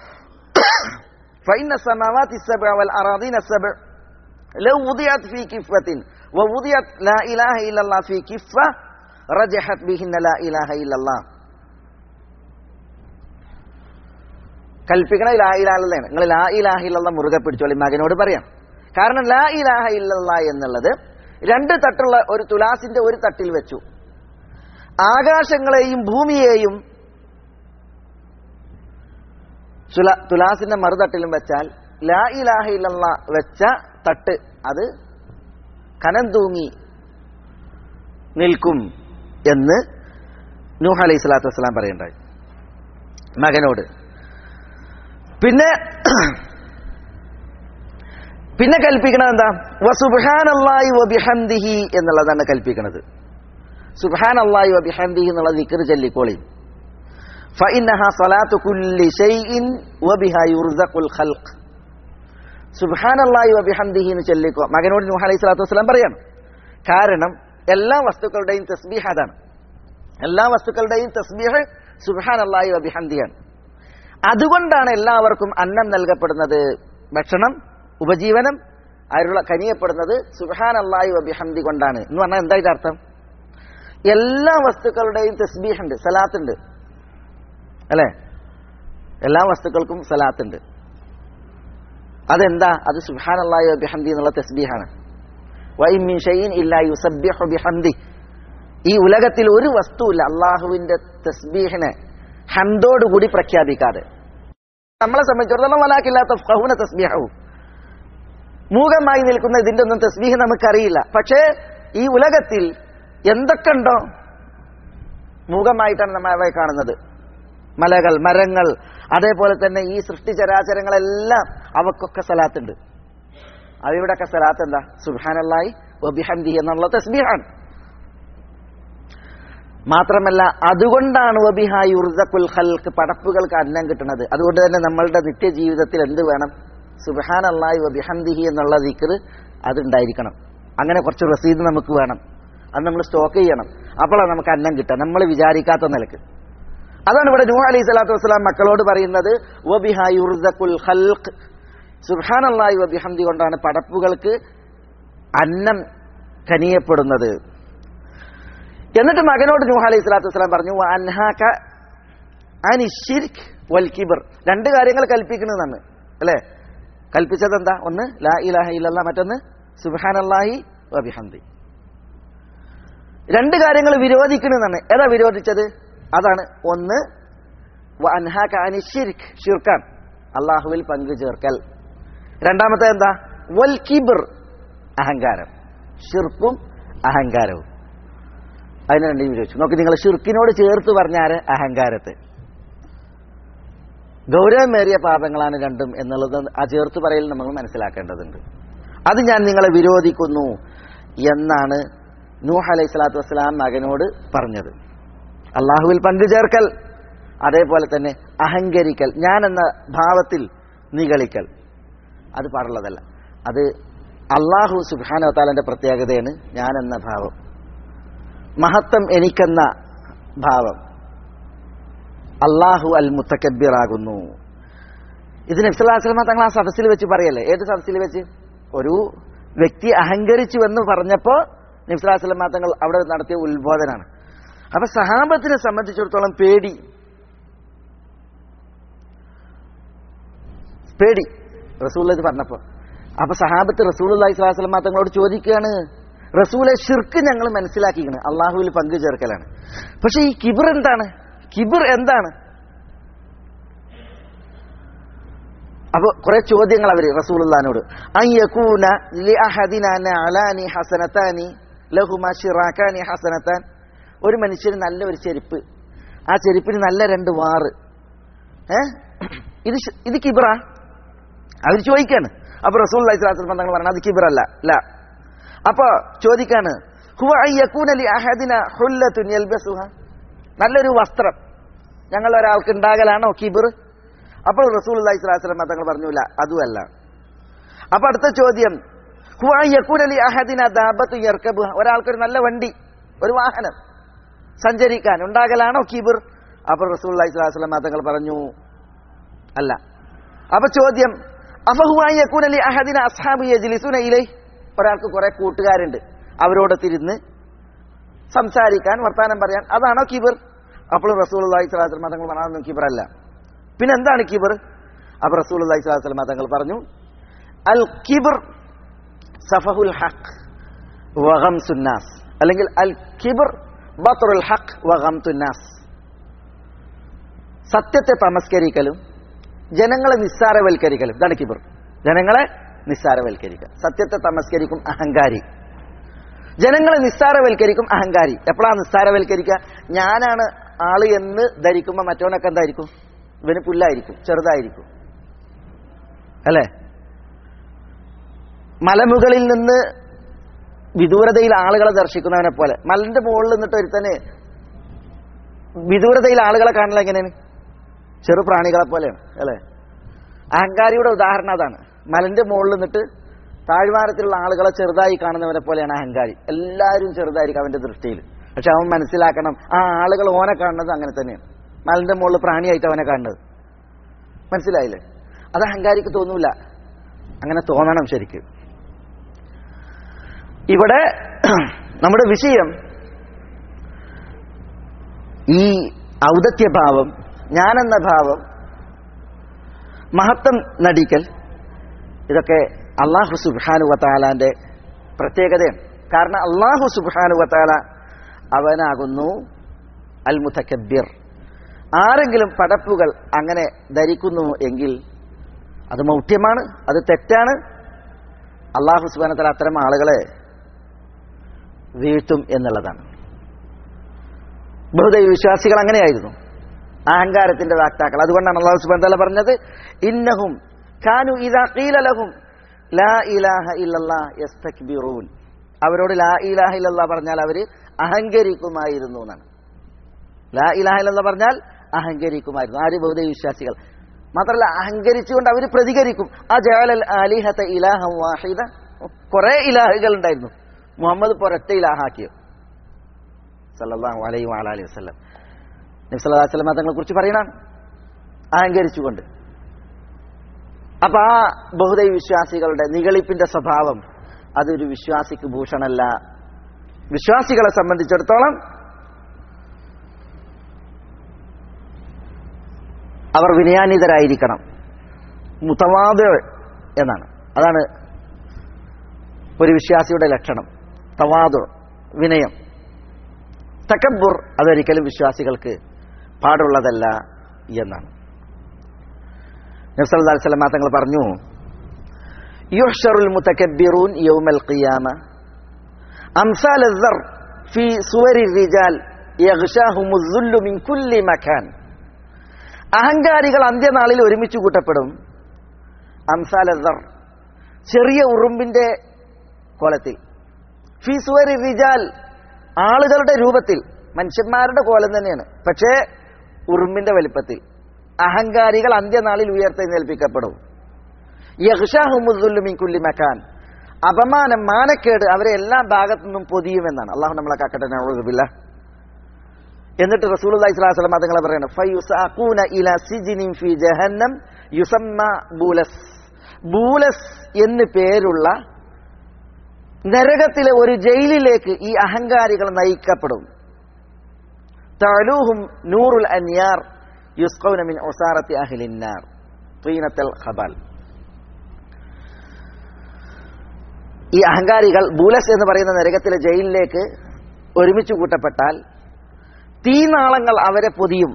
فإن السماوات السبع والأراضين السبع لو وضعت في كفة ووضعت لا إله إلا الله في كفة رجحت بهن لا إله إلا الله കൽപ്പിക്കണ ലാ ഇലാഹയാണ് നിങ്ങൾ ലാ ഇലാഹ ഇല്ലല്ല മുറുകെ പിടിച്ചോളി മകനോട് പറയാം കാരണം ലാ ഇലാഹ ഇല്ലല്ല എന്നുള്ളത് രണ്ട് തട്ടുള്ള ഒരു തുലാസിന്റെ ഒരു തട്ടിൽ വെച്ചു ആകാശങ്ങളെയും ഭൂമിയെയും സുല- തുലാസിന്റെ മറുതട്ടിലും വെച്ചാൽ ലാ ഇലാഹ ഇല്ലല്ല വെച്ച തട്ട് അത് കനം തൂങ്ങി നിൽക്കും എന്ന് നൂഹ് അലൈഹി സ്വലാത്തു വസ്സലാം പറയുണ്ടായി മകനോട് പിന്നെ പിന്നെ കൽപ്പിക്കണത് എന്താ വസുബാനല്ലായി വബിഹന്ദിഹി എന്നുള്ളതാണ് കൽപ്പിക്കണത് സുബാൻ അള്ളാഹി വബിഹന്ദിഹി എന്നുള്ള ദിക്കർ ചൊല്ലിക്കോളി فإنها صلاة كل شيء وبها يرزق الخلق സുബാൻ അള്ളാഹി വബിഹന്ദിഹി എന്ന് ചൊല്ലിക്കോ മകനോട് നൂഹ് അലൈഹി സ്വലാത്തു വസ്സലാം പറയാണ് കാരണം എല്ലാ വസ്തുക്കളുടെയും തസ്ബീഹ് അതാണ് എല്ലാ വസ്തുക്കളുടെയും തസ്ബീഹ് സുബാൻ അള്ളാഹി വബിഹന്ദിയാണ് അതുകൊണ്ടാണ് എല്ലാവർക്കും അന്നം നൽകപ്പെടുന്നത് ഭക്ഷണം ഉപജീവനം അരുള കനിയപ്പെടുന്നത് സുബാൻ അള്ളാഹി വബിഹന്ദി കൊണ്ടാണ് എന്ന് പറഞ്ഞാൽ എന്താ ഇതിന്റെ അർത്ഥം എല്ലാ വസ്തുക്കളുടെയും തസ്ബീഹ് ഉണ്ട് സലാത്തുണ്ട് അല്ലേ എല്ലാ വസ്തുക്കൾക്കും സലാത്തുണ്ട് അതെന്താ അത് സുബാൻ അള്ളാഹി വബിഹന്ദി എന്നുള്ള തസ്ബീഹാണ് വഇൻ മിൻ ഷൈഇൻ ഇല്ലാ യുസബ്ബിഹു ബിഹംദി ഈ ഉലകത്തിൽ ഒരു വസ്തുവില്ല അള്ളാഹുവിന്റെ തസ്ബീഹിനെ ഹംദോടുകൂടി പ്രഖ്യാപിക്കാതെ നമ്മളെ സംബന്ധിച്ചിടത്തോളം വലാക്കില്ലാത്ത ഫഹുന തസ്ബീഹവും മൂകമായി നിൽക്കുന്ന ഇതിന്റെ ഒന്നും തസ്ബീഹ് നമുക്കറിയില്ല പക്ഷേ ഈ ഉലകത്തിൽ എന്തൊക്കെ ഉണ്ടോ മൂകമായിട്ടാണ് നമ്മൾ അവയെ കാണുന്നത് മലകൾ മരങ്ങൾ അതേപോലെ തന്നെ ഈ സൃഷ്ടിചരാചരങ്ങളെല്ലാം അവക്കൊക്കെ സലാത്തുണ്ട് അവയുടെയൊക്കെ സലാത്ത് എന്താ സുബാനല്ലായി വബിഹന്ദി എന്നുള്ള തസ്ബീഹാണ് മാത്രമല്ല അതുകൊണ്ടാണ് വബിഹായി ഉർദക്കുൽ ഹൽക്ക് പടപ്പുകൾക്ക് അന്നം കിട്ടുന്നത് അതുകൊണ്ട് തന്നെ നമ്മളുടെ നിത്യജീവിതത്തിൽ എന്ത് വേണം സുബഹാൻ അള്ളാഹി വബിഹന്ദിഹി എന്നുള്ള ദിക്കർ അതുണ്ടായിരിക്കണം അങ്ങനെ കുറച്ച് റസീദ് നമുക്ക് വേണം അത് നമ്മൾ സ്റ്റോക്ക് ചെയ്യണം അപ്പോഴാണ് നമുക്ക് അന്നം കിട്ടുക നമ്മൾ വിചാരിക്കാത്ത നിലക്ക് അതാണ് ഇവിടെ നൂഹ് അലൈഹി സ്വലാത്തു വസ്സലാം മക്കളോട് പറയുന്നത് വബിഹായി ഉർദക്കുൽ ഹൽക്ക് സുബഹാൻ അള്ളാഹി വബിഹന്ദി കൊണ്ടാണ് പടപ്പുകൾക്ക് അന്നം കനിയപ്പെടുന്നത് എന്നിട്ട് മകനോട് നൂഹ അലൈഹി സ്വലാത്തു വസ്സലാം പറഞ്ഞു അൻഹാക അനിഷിർക്ക് വൽ കിബർ രണ്ട് കാര്യങ്ങൾ കൽപ്പിക്കുന്നതാണ് അല്ലേ കൽപ്പിച്ചത് എന്താ ഒന്ന് ലാ ഇലാഹ ഇല്ലല്ല മറ്റൊന്ന് സുബാൻ അള്ളാഹി വബിഹന്ദി രണ്ട് കാര്യങ്ങൾ വിരോധിക്കുന്നതാണ് ഏതാ വിരോധിച്ചത് അതാണ് ഒന്ന് അൻഹാക അനിഷിർക്ക് ഷിർക്കാൻ അള്ളാഹുവിൽ പങ്കു ചേർക്കൽ രണ്ടാമത്തെ എന്താ വൽ കിബർ അഹങ്കാരം ഷിർക്കും അഹങ്കാരവും അതിന് രണ്ടും വിരോധിച്ചു നോക്കി നിങ്ങൾ ഷിർക്കിനോട് ചേർത്ത് പറഞ്ഞാല് അഹങ്കാരത്തെ ഗൗരവമേറിയ പാപങ്ങളാണ് രണ്ടും എന്നുള്ളത് ആ ചേർത്ത് പറയൽ നമ്മൾ മനസ്സിലാക്കേണ്ടതുണ്ട് അത് ഞാൻ നിങ്ങളെ വിരോധിക്കുന്നു എന്നാണ് നൂഹ് അലൈഹി സ്വലാത്തു വസ്സലാം മകനോട് പറഞ്ഞത് അള്ളാഹുവിൽ പങ്കുചേർക്കൽ അതേപോലെ തന്നെ അഹങ്കരിക്കൽ ഞാൻ എന്ന ഭാവത്തിൽ നികളിക്കൽ അത് പാടുള്ളതല്ല അത് അള്ളാഹു സുബാനോ താലന്റെ പ്രത്യേകതയാണ് ഞാൻ എന്ന ഭാവം മഹത്വം എനിക്കെന്ന ഭാവം അള്ളാഹു അൽ മുത്തക്കബിറാകുന്നു ഇത് നബ്സല്ലാസ്ലമ തങ്ങൾ ആ സദസ്സിൽ വെച്ച് പറയല്ലേ ഏത് സദസ്സിൽ വെച്ച് ഒരു വ്യക്തി അഹങ്കരിച്ചു എന്ന് പറഞ്ഞപ്പോ നബ്സല്ലാസ്ലമ തങ്ങൾ അവിടെ നടത്തിയ ഉത്ബോധനാണ് അപ്പൊ സഹാബത്തിനെ സംബന്ധിച്ചിടത്തോളം പേടി പേടി റസൂൽ ഇത് പറഞ്ഞപ്പോ അപ്പൊ സഹാബത്ത് റസൂൽ അള്ളഹി സ്വലാസ്ലമ തങ്ങളോട് ചോദിക്കുകയാണ് റസൂലെ ഷിർക്ക് ഞങ്ങൾ മനസ്സിലാക്കിക്കണ് അള്ളാഹുവിൽ പങ്കു ചേർക്കലാണ് പക്ഷെ ഈ കിബിർ എന്താണ് കിബിർ എന്താണ് അപ്പൊ കുറെ ചോദ്യങ്ങൾ അവര് റസൂലുള്ളാനോട് അയ്യകൂന ലി അഹദിന അലാനി ഹസനത്താനി ലഹുമ ഷിറാക്കാനി ഹസനത്താൻ ഒരു മനുഷ്യന് നല്ല ഒരു ചെരുപ്പ് ആ ചെരുപ്പിന് നല്ല രണ്ട് വാറ് ഏ ഇത് ഷ്- ഇത് കിബിറ അവർ ചോദിക്കാണ് അപ്പൊ റസൂൽ അലൈഹി സ്വലാത്തു തങ്ങൾ പറഞ്ഞു അത് കിബിറല്ല അല്ല അപ്പൊ ചോദിക്കാണ് ഹുവ അൻ യകൂന ലി അഹദിന ഹുല്ലത്തുൻ യൽബസുഹ നല്ലൊരു വസ്ത്രം ഞങ്ങൾ ഒരാൾക്ക് ഉണ്ടാകലാണോ കിബിർ അപ്പോൾ റസൂൽ അലൈഹി സ്വലാത്തു വസ്സലാം തങ്ങൾ പറഞ്ഞില്ല അതുമല്ല അപ്പൊ അടുത്ത ചോദ്യം ഹുവ അൻ യകൂന ലി അഹദിന ദാബത്തു യർകബുഹ ഒരാൾക്കൊരു നല്ല വണ്ടി ഒരു വാഹനം സഞ്ചരിക്കാൻ ഉണ്ടാകലാണോ കിബിർ അപ്പോൾ റസൂൽ അലൈഹി സ്വലാത്തു വസ്സലാം തങ്ങൾ പറഞ്ഞു അല്ല അപ്പൊ ചോദ്യം അഫഹുവായി യക്കൂനലി അഹദിന അസ്ഹാബ് യജ്ലിസുന ഇലൈ ഒരാൾക്ക് കുറെ കൂട്ടുകാരുണ്ട് അവരോട് തിരുന്ന് സംസാരിക്കാൻ വർത്താനം പറയാൻ അതാണോ കിബിർ അപ്പോൾ റസൂൽ അള്ളഹി സ്വലാസ്ലം തങ്ങൾ പറഞ്ഞു കിബിർ അല്ല പിന്നെ എന്താണ് കിബിർ അപ്പൊ റസൂൽ അള്ളഹി സ്വലാസ്ലം തങ്ങൾ പറഞ്ഞു അൽ കിബിർ സഫഹുൽ ഹഖ് വഗം സുന്നാസ് അല്ലെങ്കിൽ അൽ കിബിർ ബത്റുൽ ഹഖ് വഗം തുന്നാസ് സത്യത്തെ തമസ്കരിക്കലും ജനങ്ങളെ നിസ്സാരവൽക്കരിക്കലും ഇതാണ് കിബിർ ജനങ്ങളെ നിസ്സാരവൽക്കരിക്കുക സത്യത്തെ തമസ്കരിക്കും അഹങ്കാരി ജനങ്ങളെ നിസ്സാരവൽക്കരിക്കും അഹങ്കാരി എപ്പോഴാണ് നിസ്സാരവൽക്കരിക്കുക ഞാനാണ് ആള് എന്ന് ധരിക്കുമ്പോൾ മറ്റവനൊക്കെ എന്തായിരിക്കും ഇവന് പുല്ലായിരിക്കും ചെറുതായിരിക്കും അല്ലേ മലമുകളിൽ നിന്ന് വിദൂരതയിൽ ആളുകളെ ദർശിക്കുന്നവനെ പോലെ മലന്റെ മുകളിൽ നിന്നിട്ട് ഒരുത്തന് വിദൂരതയിൽ ആളുകളെ കാണുന്നത് എങ്ങനെയാണ് ചെറു പ്രാണികളെ പോലെയാണ് അല്ലേ അഹങ്കാരിയുടെ ഉദാഹരണം അതാണ് മലന്റെ മുകളിൽ നിന്നിട്ട് താഴ്വാരത്തിലുള്ള ആളുകളെ ചെറുതായി കാണുന്നവനെ പോലെയാണ് അഹങ്കാരി എല്ലാവരും ചെറുതായിരിക്കും അവന്റെ ദൃഷ്ടിയിൽ പക്ഷെ അവൻ മനസ്സിലാക്കണം ആ ആളുകൾ ഓനെ കാണുന്നത് അങ്ങനെ തന്നെയാണ് മലന്റെ മുകളിൽ പ്രാണിയായിട്ട് അവനെ കാണുന്നത് മനസ്സിലായില്ലേ അത് അഹങ്കാരിക്ക് തോന്നൂല അങ്ങനെ തോന്നണം ശരിക്ക് ഇവിടെ നമ്മുടെ വിഷയം ഈ ഔദത്യഭാവം ഞാനെന്ന ഭാവം മഹത്വം നടിക്കൽ ഇതൊക്കെ അള്ളാഹു സുബാനു വത്താലാന്റെ പ്രത്യേകതയാണ് കാരണം അള്ളാഹു സുബാനുവത്താല അവനാകുന്നു അൽ മുത്തക്കബിർ ആരെങ്കിലും പടപ്പുകൾ അങ്ങനെ ധരിക്കുന്നു എങ്കിൽ അത് മൗഢ്യമാണ് അത് തെറ്റാണ് അള്ളാഹു സുബാനത്തല അത്തരം ആളുകളെ വീഴ്ത്തും എന്നുള്ളതാണ് ബഹുദൈവ വിശ്വാസികൾ അങ്ങനെയായിരുന്നു അഹങ്കാരത്തിന്റെ വാക്താക്കൾ അതുകൊണ്ടാണ് അള്ളാഹു സുബാൻ തല പറഞ്ഞത് ഇന്നഹും ഖാനു ഇതാ കീലലഹും ലാ ഇലാഹ ഇല്ലല്ലാ യസ്തക്ബിറൂൻ അവരോട് ലാ ഇലാഹ ഇല്ലല്ലാ പറഞ്ഞാൽ അവര് അഹങ്കരിക്കുമായിരുന്നു എന്നാണ് ലാ ഇലാഹ ഇല്ലല്ലാ പറഞ്ഞാൽ അഹങ്കരിക്കുമായിരുന്നു ആര് ബഹുദൈവ വിശ്വാസികൾ മാത്രമല്ല അഹങ്കരിച്ചുകൊണ്ട് അവർ പ്രതികരിക്കും ആ ജാലൽ അലിഹത്ത ഇലാഹ വാഹിദ കുറെ ഇലാഹുകൾ ഉണ്ടായിരുന്നു മുഹമ്മദ് പൊരൊറ്റ ഇലാഹാക്കിയോ സല്ലല്ലാഹു അലൈഹി വഅലൈഹി വസല്ലം നബി സല്ലല്ലാഹു അലൈഹി വസല്ലം തങ്ങളെ കുറിച്ച് പറയണാണ് അഹങ്കരിച്ചുകൊണ്ട് അപ്പൊ ആ ബഹുദൈവ വിശ്വാസികളുടെ നികളിപ്പിന്റെ സ്വഭാവം അതൊരു വിശ്വാസിക്ക് ഭൂഷണല്ല വിശ്വാസികളെ സംബന്ധിച്ചിടത്തോളം അവർ വിനയാന്വിതരായിരിക്കണം മുത്തവാദ് എന്നാണ് അതാണ് ഒരു വിശ്വാസിയുടെ ലക്ഷണം തവാദു വിനയം തക്കബുർ അതൊരിക്കലും വിശ്വാസികൾക്ക് പാടുള്ളതല്ല എന്നാണ് നബ്സല്ലാ സ്വലമ തങ്ങൾ പറഞ്ഞു യുഹ്ഷറുൽ മുത്തക്കബിറൂൻ യൗമൽ ഖിയാമ അംസാൽ الذر في صور الرجال يغشاهم الذل من كل مكان അഹങ്കാരികൾ അന്ത്യനാളിൽ ഒരുമിച്ച് കൂട്ടപ്പെടും അംസാൽ الذر ചെറിയ ഉറുമ്പിന്റെ കോലത്തിൽ ഫി സുവരി റിജാൽ ആളുകളുടെ രൂപത്തിൽ മനുഷ്യന്മാരുടെ കോലം തന്നെയാണ് പക്ഷേ ഉറുമ്പിന്റെ വലിപ്പത്തിൽ അഹങ്കാരികൾ അന്ത്യനാളിൽ ഉയർത്തെഴുന്നേൽപ്പിക്കപ്പെടും യഹ്ഷാഹുമുദ്ദുല്ലുമിൻ മക്കാൻ അപമാനം മാനക്കേട് അവരെ എല്ലാ ഭാഗത്തു നിന്നും പൊതിയുമെന്നാണ് അള്ളാഹു നമ്മളെ കാക്കട്ടെ നൗദുബില്ല എന്നിട്ട് റസൂലുള്ളാഹി സ്വല്ലല്ലാഹു അലൈഹി വസല്ലം തങ്ങളെ പറയണം ഫയുസാഖൂന ഇലാ സിജ്നിൻ ഫി ജഹന്നം യുസമ്മ ബൂലസ് ബൂലസ് എന്ന് പേരുള്ള നരകത്തിലെ ഒരു ജയിലിലേക്ക് ഈ അഹങ്കാരികൾ നയിക്കപ്പെടും തഅലൂഹും നൂറുൽ അൻയാർ യുസ്ഖൗന മിൻ ഉസാറത്തി അഹ്ലിന്നാർ തീനത്തൽ ഖബാൽ ഈ അഹങ്കാരികൾ ബൂലസ് എന്ന് പറയുന്ന നരകത്തിലെ ജയിലിലേക്ക് ഒരുമിച്ച് കൂട്ടപ്പെട്ടാൽ തീനാളങ്ങൾ അവരെ പൊതിയും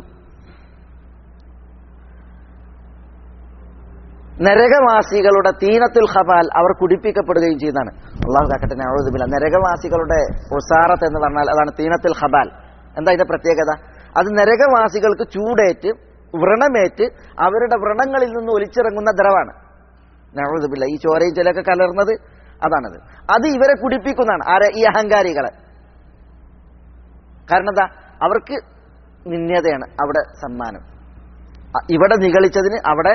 നരകവാസികളുടെ തീനത്തുൽ ഖബാൽ അവർ കുടിപ്പിക്കപ്പെടുകയും ചെയ്യുന്നതാണ് അള്ളാഹു കാക്കട്ടെ നഴുതുമില്ല നരകവാസികളുടെ ഉസാറത്ത് എന്ന് പറഞ്ഞാൽ അതാണ് തീനത്തുൽ ഖബാൽ എന്താ ഇതിന്റെ പ്രത്യേകത അത് നരകവാസികൾക്ക് ചൂടേറ്റ് വ്രണമേറ്റ് അവരുടെ വ്രണങ്ങളിൽ നിന്ന് ഒലിച്ചിറങ്ങുന്ന ദ്രവാണ് നഴുതുമില്ല ഈ ചോരയും ചിലൊക്കെ കലർന്നത് അതാണത് അത് ഇവരെ കുടിപ്പിക്കുന്നതാണ് ആരെ ഈ അഹങ്കാരികളെ കാരണം എന്താ അവർക്ക് നിന്യതയാണ് അവിടെ സമ്മാനം അ- ഇവിടെ നിഗളിച്ചതിന് അവിടെ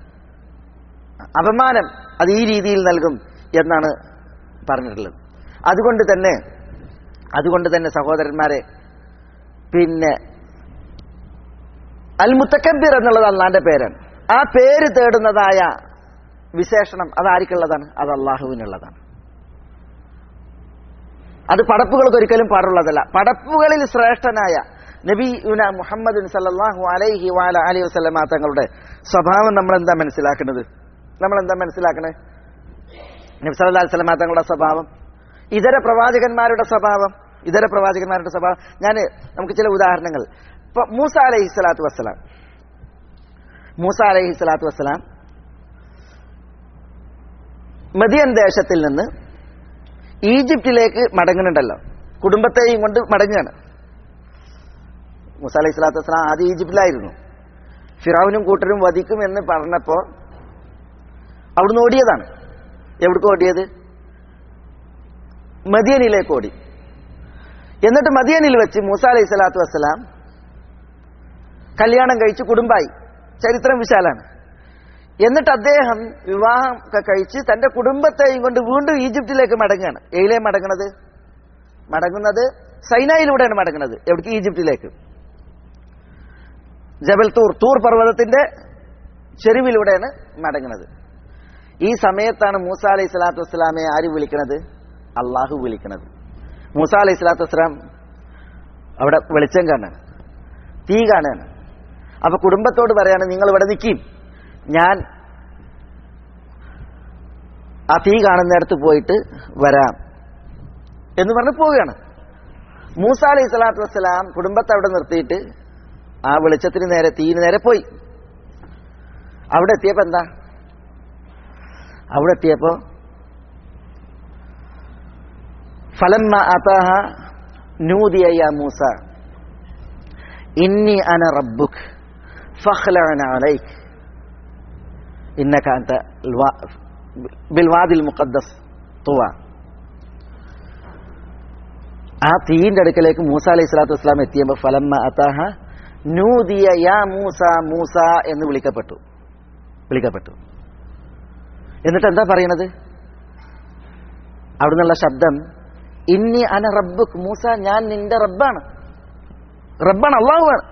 അപമാനം അത് ഈ രീതിയിൽ നൽകും എന്നാണ് പറഞ്ഞിട്ടുള്ളത് അതുകൊണ്ട് തന്നെ അതുകൊണ്ട് തന്നെ സഹോദരന്മാരെ പിന്നെ അൽ മുത്തക്കബിർ എന്നുള്ളത് അള്ളാന്റെ പേരാണ് ആ പേര് തേടുന്നതായ വിശേഷണം അത് ആർക്കുള്ളതാണ് അത് അള്ളാഹുവിനുള്ളതാണ് അത് പടപ്പുകൾക്ക് ഒരിക്കലും പാടുള്ളതല്ല പടപ്പുകളിൽ ശ്രേഷ്ഠനായ നബി യുന മുഹമ്മദ് സല്ലല്ലാഹു അലൈഹി വാല അലൈഹി വസല്ലമ തങ്ങളുടെ സ്വഭാവം നമ്മൾ എന്താ മനസ്സിലാക്കുന്നത് നമ്മൾ എന്താ മനസ്സിലാക്കണേ നബി സല്ലല്ലാഹു അലൈഹി വസല്ലമ തങ്ങളുടെ സ്വഭാവം ഇതര പ്രവാചകന്മാരുടെ സ്വഭാവം ഇതര പ്രവാചകന്മാരുടെ സ്വഭാവം ഞാൻ നമുക്ക് ചില ഉദാഹരണങ്ങൾ ഇപ്പൊ മൂസ അലൈഹി സ്വലാത്തു വസ്സലാം മൂസ അലൈഹി സ്വലാത്തു വസ്സലാം മദിയൻ ദേശത്തിൽ നിന്ന് ഈജിപ്തിലേക്ക് മടങ്ങുന്നുണ്ടല്ലോ കുടുംബത്തെയും കൊണ്ട് മടങ്ങുകയാണ് മുസ അലൈഹി സ്വലാത്തു വസ്സലാം ആദ്യം ഈജിപ്തിലായിരുന്നു ഫിറാവിനും കൂട്ടരും വധിക്കും എന്ന് പറഞ്ഞപ്പോ അവിടുന്ന് ഓടിയതാണ് എവിടേക്ക് ഓടിയത് മദിയനിലേക്ക് ഓടി എന്നിട്ട് മദിയനിൽ വെച്ച് മൂസ അലൈഹി സ്വലാത്തു വസ്സലാം കല്യാണം കഴിച്ച് കുടുംബായി ചരിത്രം വിശാലാണ് എന്നിട്ട് അദ്ദേഹം വിവാഹം ഒക്കെ കഴിച്ച് തന്റെ കുടുംബത്തെയും കൊണ്ട് വീണ്ടും ഈജിപ്തിലേക്ക് മടങ്ങുകയാണ് എയിലേ മടങ്ങുന്നത് മടങ്ങുന്നത് സൈനായിലൂടെയാണ് മടങ്ങുന്നത് എവിടേക്ക് ഈജിപ്തിലേക്ക് ജബൽ തൂർ തൂർ പർവ്വതത്തിന്റെ ചെരുവിലൂടെയാണ് മടങ്ങുന്നത് ഈ സമയത്താണ് മൂസ അലൈഹി സ്വലാത്തു വസ്സലാമെ ആര് വിളിക്കണത് അള്ളാഹു വിളിക്കണത് മൂസ അലൈഹി സ്വലാത്തു വസ്സലാം അവിടെ വെളിച്ചം കാണാണ് തീ കാണാണ് അപ്പൊ കുടുംബത്തോട് പറയാണ് നിങ്ങൾ ഇവിടെ നിൽക്കും ഞാൻ ആ തീ കാണുന്നിടത്ത് പോയിട്ട് വരാം എന്ന് പറഞ്ഞ് പോവുകയാണ് മൂസ അലൈഹി സ്വലാത്തു വസ്സലാം കുടുംബത്തെ അവിടെ നിർത്തിയിട്ട് ആ വെളിച്ചത്തിന് നേരെ തീന് നേരെ പോയി അവിടെ എത്തിയപ്പോ എന്താ അവിടെ എത്തിയപ്പോ ഫലമ്മ അതാഹ നൂദിയ യാ മൂസ ഇന്നി അന റബ്ബുക് ഫഖ്ലഅന അലൈക് ഇന്നക അൻത ബിൽവാദിൽ മുഖദ്ദസ് തുവ ആ തീന്റെ അടുക്കലേക്ക് മൂസ അലൈഹി സ്വലാത്തു വസ്സലാം എത്തിയപ്പോൾ ഫലമ്മ അതാഹ നൂദിയ യാ മൂസ മൂസ എന്ന് വിളിക്കപ്പെട്ടു വിളിക്കപ്പെട്ടു എന്നിട്ട് എന്താ പറയണത് അവിടെ നിന്നുള്ള ശബ്ദം ഇന്നി അന റബ്ബുക്ക് മൂസ ഞാൻ നിന്റെ റബ്ബാണ് റബ്ബാണ് അള്ളാഹുവാണ്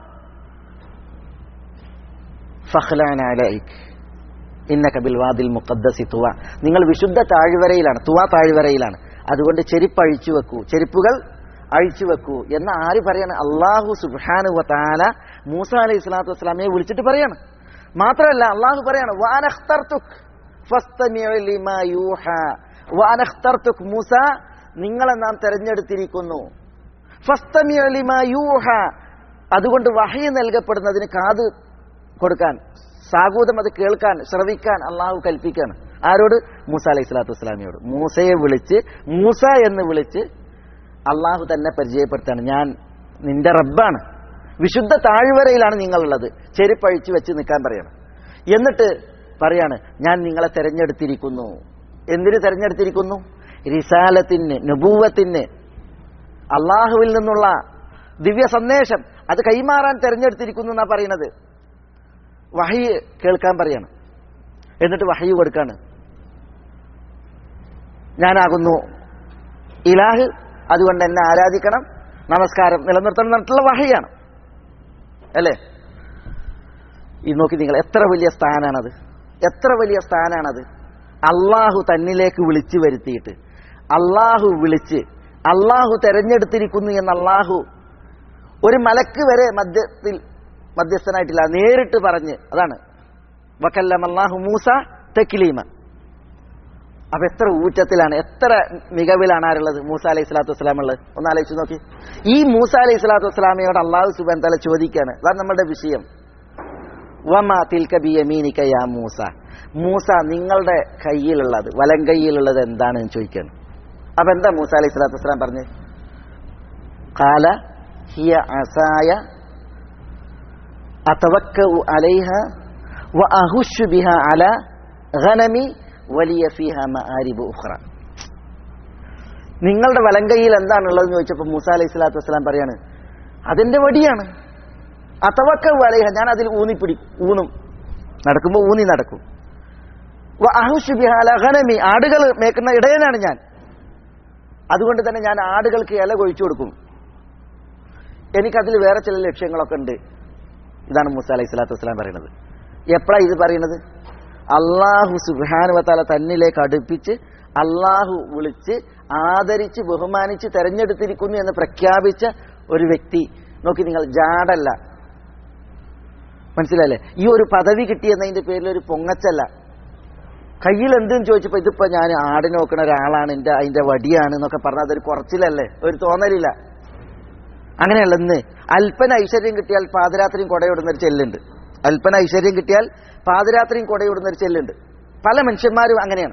ഫഖ്ലാന അലൈക് ഇന്നക ബിൽ വാദിൽ മുഖദ്ദസി തുവ നിങ്ങൾ വിശുദ്ധ താഴ്വരയിലാണ് തുവ താഴ്വരയിലാണ് അതുകൊണ്ട് ചെരുപ്പ് അഴിച്ചു വെക്കൂ ചെരുപ്പുകൾ അഴിച്ചു വെക്കൂ എന്ന് ആര് പറയാണ് അള്ളാഹു സുബ്ഹാനു വതാല മൂസ അലൈഹി സ്വലാത്തു വസ്സലാമയെ വിളിച്ചിട്ട് പറയാണ് മാത്രമല്ല അള്ളാഹു പറയാണ് വാനഖ്തർതുക് ഫസ്തമിഉ ലിമാ യൂഹ വാനഖ്തർതുക് മൂസ നിങ്ങളെ നാം തെരഞ്ഞെടുത്തിരിക്കുന്നു ഫസ്തമിഉ ലിമാ യൂഹ അതുകൊണ്ട് വഹി നൽകപ്പെടുന്നതിന് കാത് കൊടുക്കാൻ സാഗൂതം അത് കേൾക്കാൻ ശ്രവിക്കാൻ അള്ളാഹു കൽപ്പിക്കാണ് ആരോട് മൂസ അലൈഹി സ്വലാത്തു വസ്സലാമിയോട് മൂസയെ വിളിച്ച് മൂസ എന്ന് വിളിച്ച് അള്ളാഹു തന്നെ പരിചയപ്പെടുത്താണ് ഞാൻ നിന്റെ റബ്ബാണ് വിശുദ്ധ താഴ്വരയിലാണ് നിങ്ങളുള്ളത് ചെരുപ്പഴിച്ചു വെച്ച് നിൽക്കാൻ പറയണം എന്നിട്ട് പറയാണ് ഞാൻ നിങ്ങളെ തെരഞ്ഞെടുത്തിരിക്കുന്നു എന്തിനു തെരഞ്ഞെടുത്തിരിക്കുന്നു റിസാലത്തിന് നുബൂവത്തിന് അള്ളാഹുവിൽ നിന്നുള്ള ദിവ്യ സന്ദേശം അത് കൈമാറാൻ തെരഞ്ഞെടുത്തിരിക്കുന്നു എന്നാ പറയുന്നത് വഹി കേൾക്കാൻ പറയാണ് എന്നിട്ട് വഹി കൊടുക്കാണ് ഞാനാകുന്നു ഇലാഹ് അതുകൊണ്ട് എന്നെ ആരാധിക്കണം നമസ്കാരം നിലനിർത്തണം എന്നിട്ടുള്ള വഹയാണ് അല്ലേ ഈ നോക്കി നിങ്ങൾ എത്ര വലിയ സ്ഥാനാണത് എത്ര വലിയ സ്ഥാനാണത് അള്ളാഹു തന്നിലേക്ക് വിളിച്ചു വരുത്തിയിട്ട് അള്ളാഹു വിളിച്ച് അള്ളാഹു തെരഞ്ഞെടുത്തിരിക്കുന്നു എന്ന് അള്ളാഹു ഒരു മലക്ക് വരെ മധ്യത്തിൽ മധ്യസ്ഥനായിട്ടില്ല നേരിട്ട് പറഞ്ഞ് അതാണ് വക്കല്ലം അള്ളാഹു മൂസ തെക്കിലീമ അപ്പൊ എത്ര ഊറ്റത്തിലാണ് എത്ര മികവിലാണ് ആരുള്ളത് മൂസ അലൈഹി സ്വലാത്തു വസ്സലാം ഉള്ളത് ഒന്ന് ആലോചിച്ച് നോക്കി ഈ മൂസ അലൈഹി സ്വലാത്തു വസ്സലാമയോട് അള്ളാഹു സുബാൻ തല ചോദിക്കാണ് അതാണ് നമ്മുടെ വിഷയം വമ തിൽക ബിയമീനിക യാ മൂസ മൂസ നിങ്ങളുടെ കയ്യിലുള്ളത് വലം കയ്യിലുള്ളത് എന്താണെന്ന് ചോദിക്കാണ് അപ്പൊ എന്താ മൂസ അലൈഹി സ്വലാത്തു വസ്സലാം പറഞ്ഞ് കാല ഹിയ അസായ أتوكأ عليها وأهش بها على غنمي ولي فيها مآرب أخرى നിങ്ങളുടെ വലങ്കയിൽ എന്താണുള്ളതെന്ന് ചോദിച്ചപ്പോൾ മൂസ അലൈഹി സ്വലാത്തു വസ്സലാം പറയാണ് അതിന്റെ വടിയാണ് അത്തവക്ക വലൈഹ ഞാൻ അതിൽ ഊന്നിപ്പിടി ഊന്നും നടക്കുമ്പോൾ ഊന്നി നടക്കും അഹുഷ് ബിഹാല ഖനമി ആടുകൾ മേക്കുന്ന ഇടയനാണ് ഞാൻ അതുകൊണ്ട് തന്നെ ഞാൻ ആടുകൾക്ക് ഇല കൊഴിച്ചു കൊടുക്കും എനിക്കതിൽ വേറെ ചില ലക്ഷ്യങ്ങളൊക്കെ ഉണ്ട് ഇതാണ് മൂസ അലൈഹി സ്വലാത്തു വസ്സലാം പറയുന്നത് എപ്പോഴാണ് ഇത് പറയുന്നത് അള്ളാഹു സുബാനുവത്താല തന്നിലേക്ക് അടുപ്പിച്ച് അള്ളാഹു വിളിച്ച് ആദരിച്ച് ബഹുമാനിച്ച് തെരഞ്ഞെടുത്തിരിക്കുന്നു എന്ന് പ്രഖ്യാപിച്ച ഒരു വ്യക്തി നോക്കി നിങ്ങൾ ജാടല്ല മനസ്സിലല്ലേ ഈ ഒരു പദവി കിട്ടിയെന്നതിന്റെ പേരിൽ ഒരു പൊങ്ങച്ചല്ല കയ്യിൽ എന്തെന്ന് ചോദിച്ചപ്പോ ഇതിപ്പോ ഞാൻ ആട് നോക്കുന്ന ഒരാളാണ് എന്റെ അതിന്റെ വടിയാണ് എന്നൊക്കെ പറഞ്ഞാൽ അതൊരു കുറച്ചിലല്ലേ ഒരു തോന്നലില്ല അങ്ങനെയല്ല ഇന്ന് അല്പന ഐശ്വര്യം കിട്ടിയാൽ പാതിരാത്രിയും കൊടയിടുന്ന ഒരു ചെല്ലുണ്ട് അല്പന ഐശ്വര്യം കിട്ടിയാൽ പാതിരാത്രിയും കൊടയിടുന്ന ഒരു ചെല്ലുണ്ട് പല മനുഷ്യന്മാരും അങ്ങനെയാണ്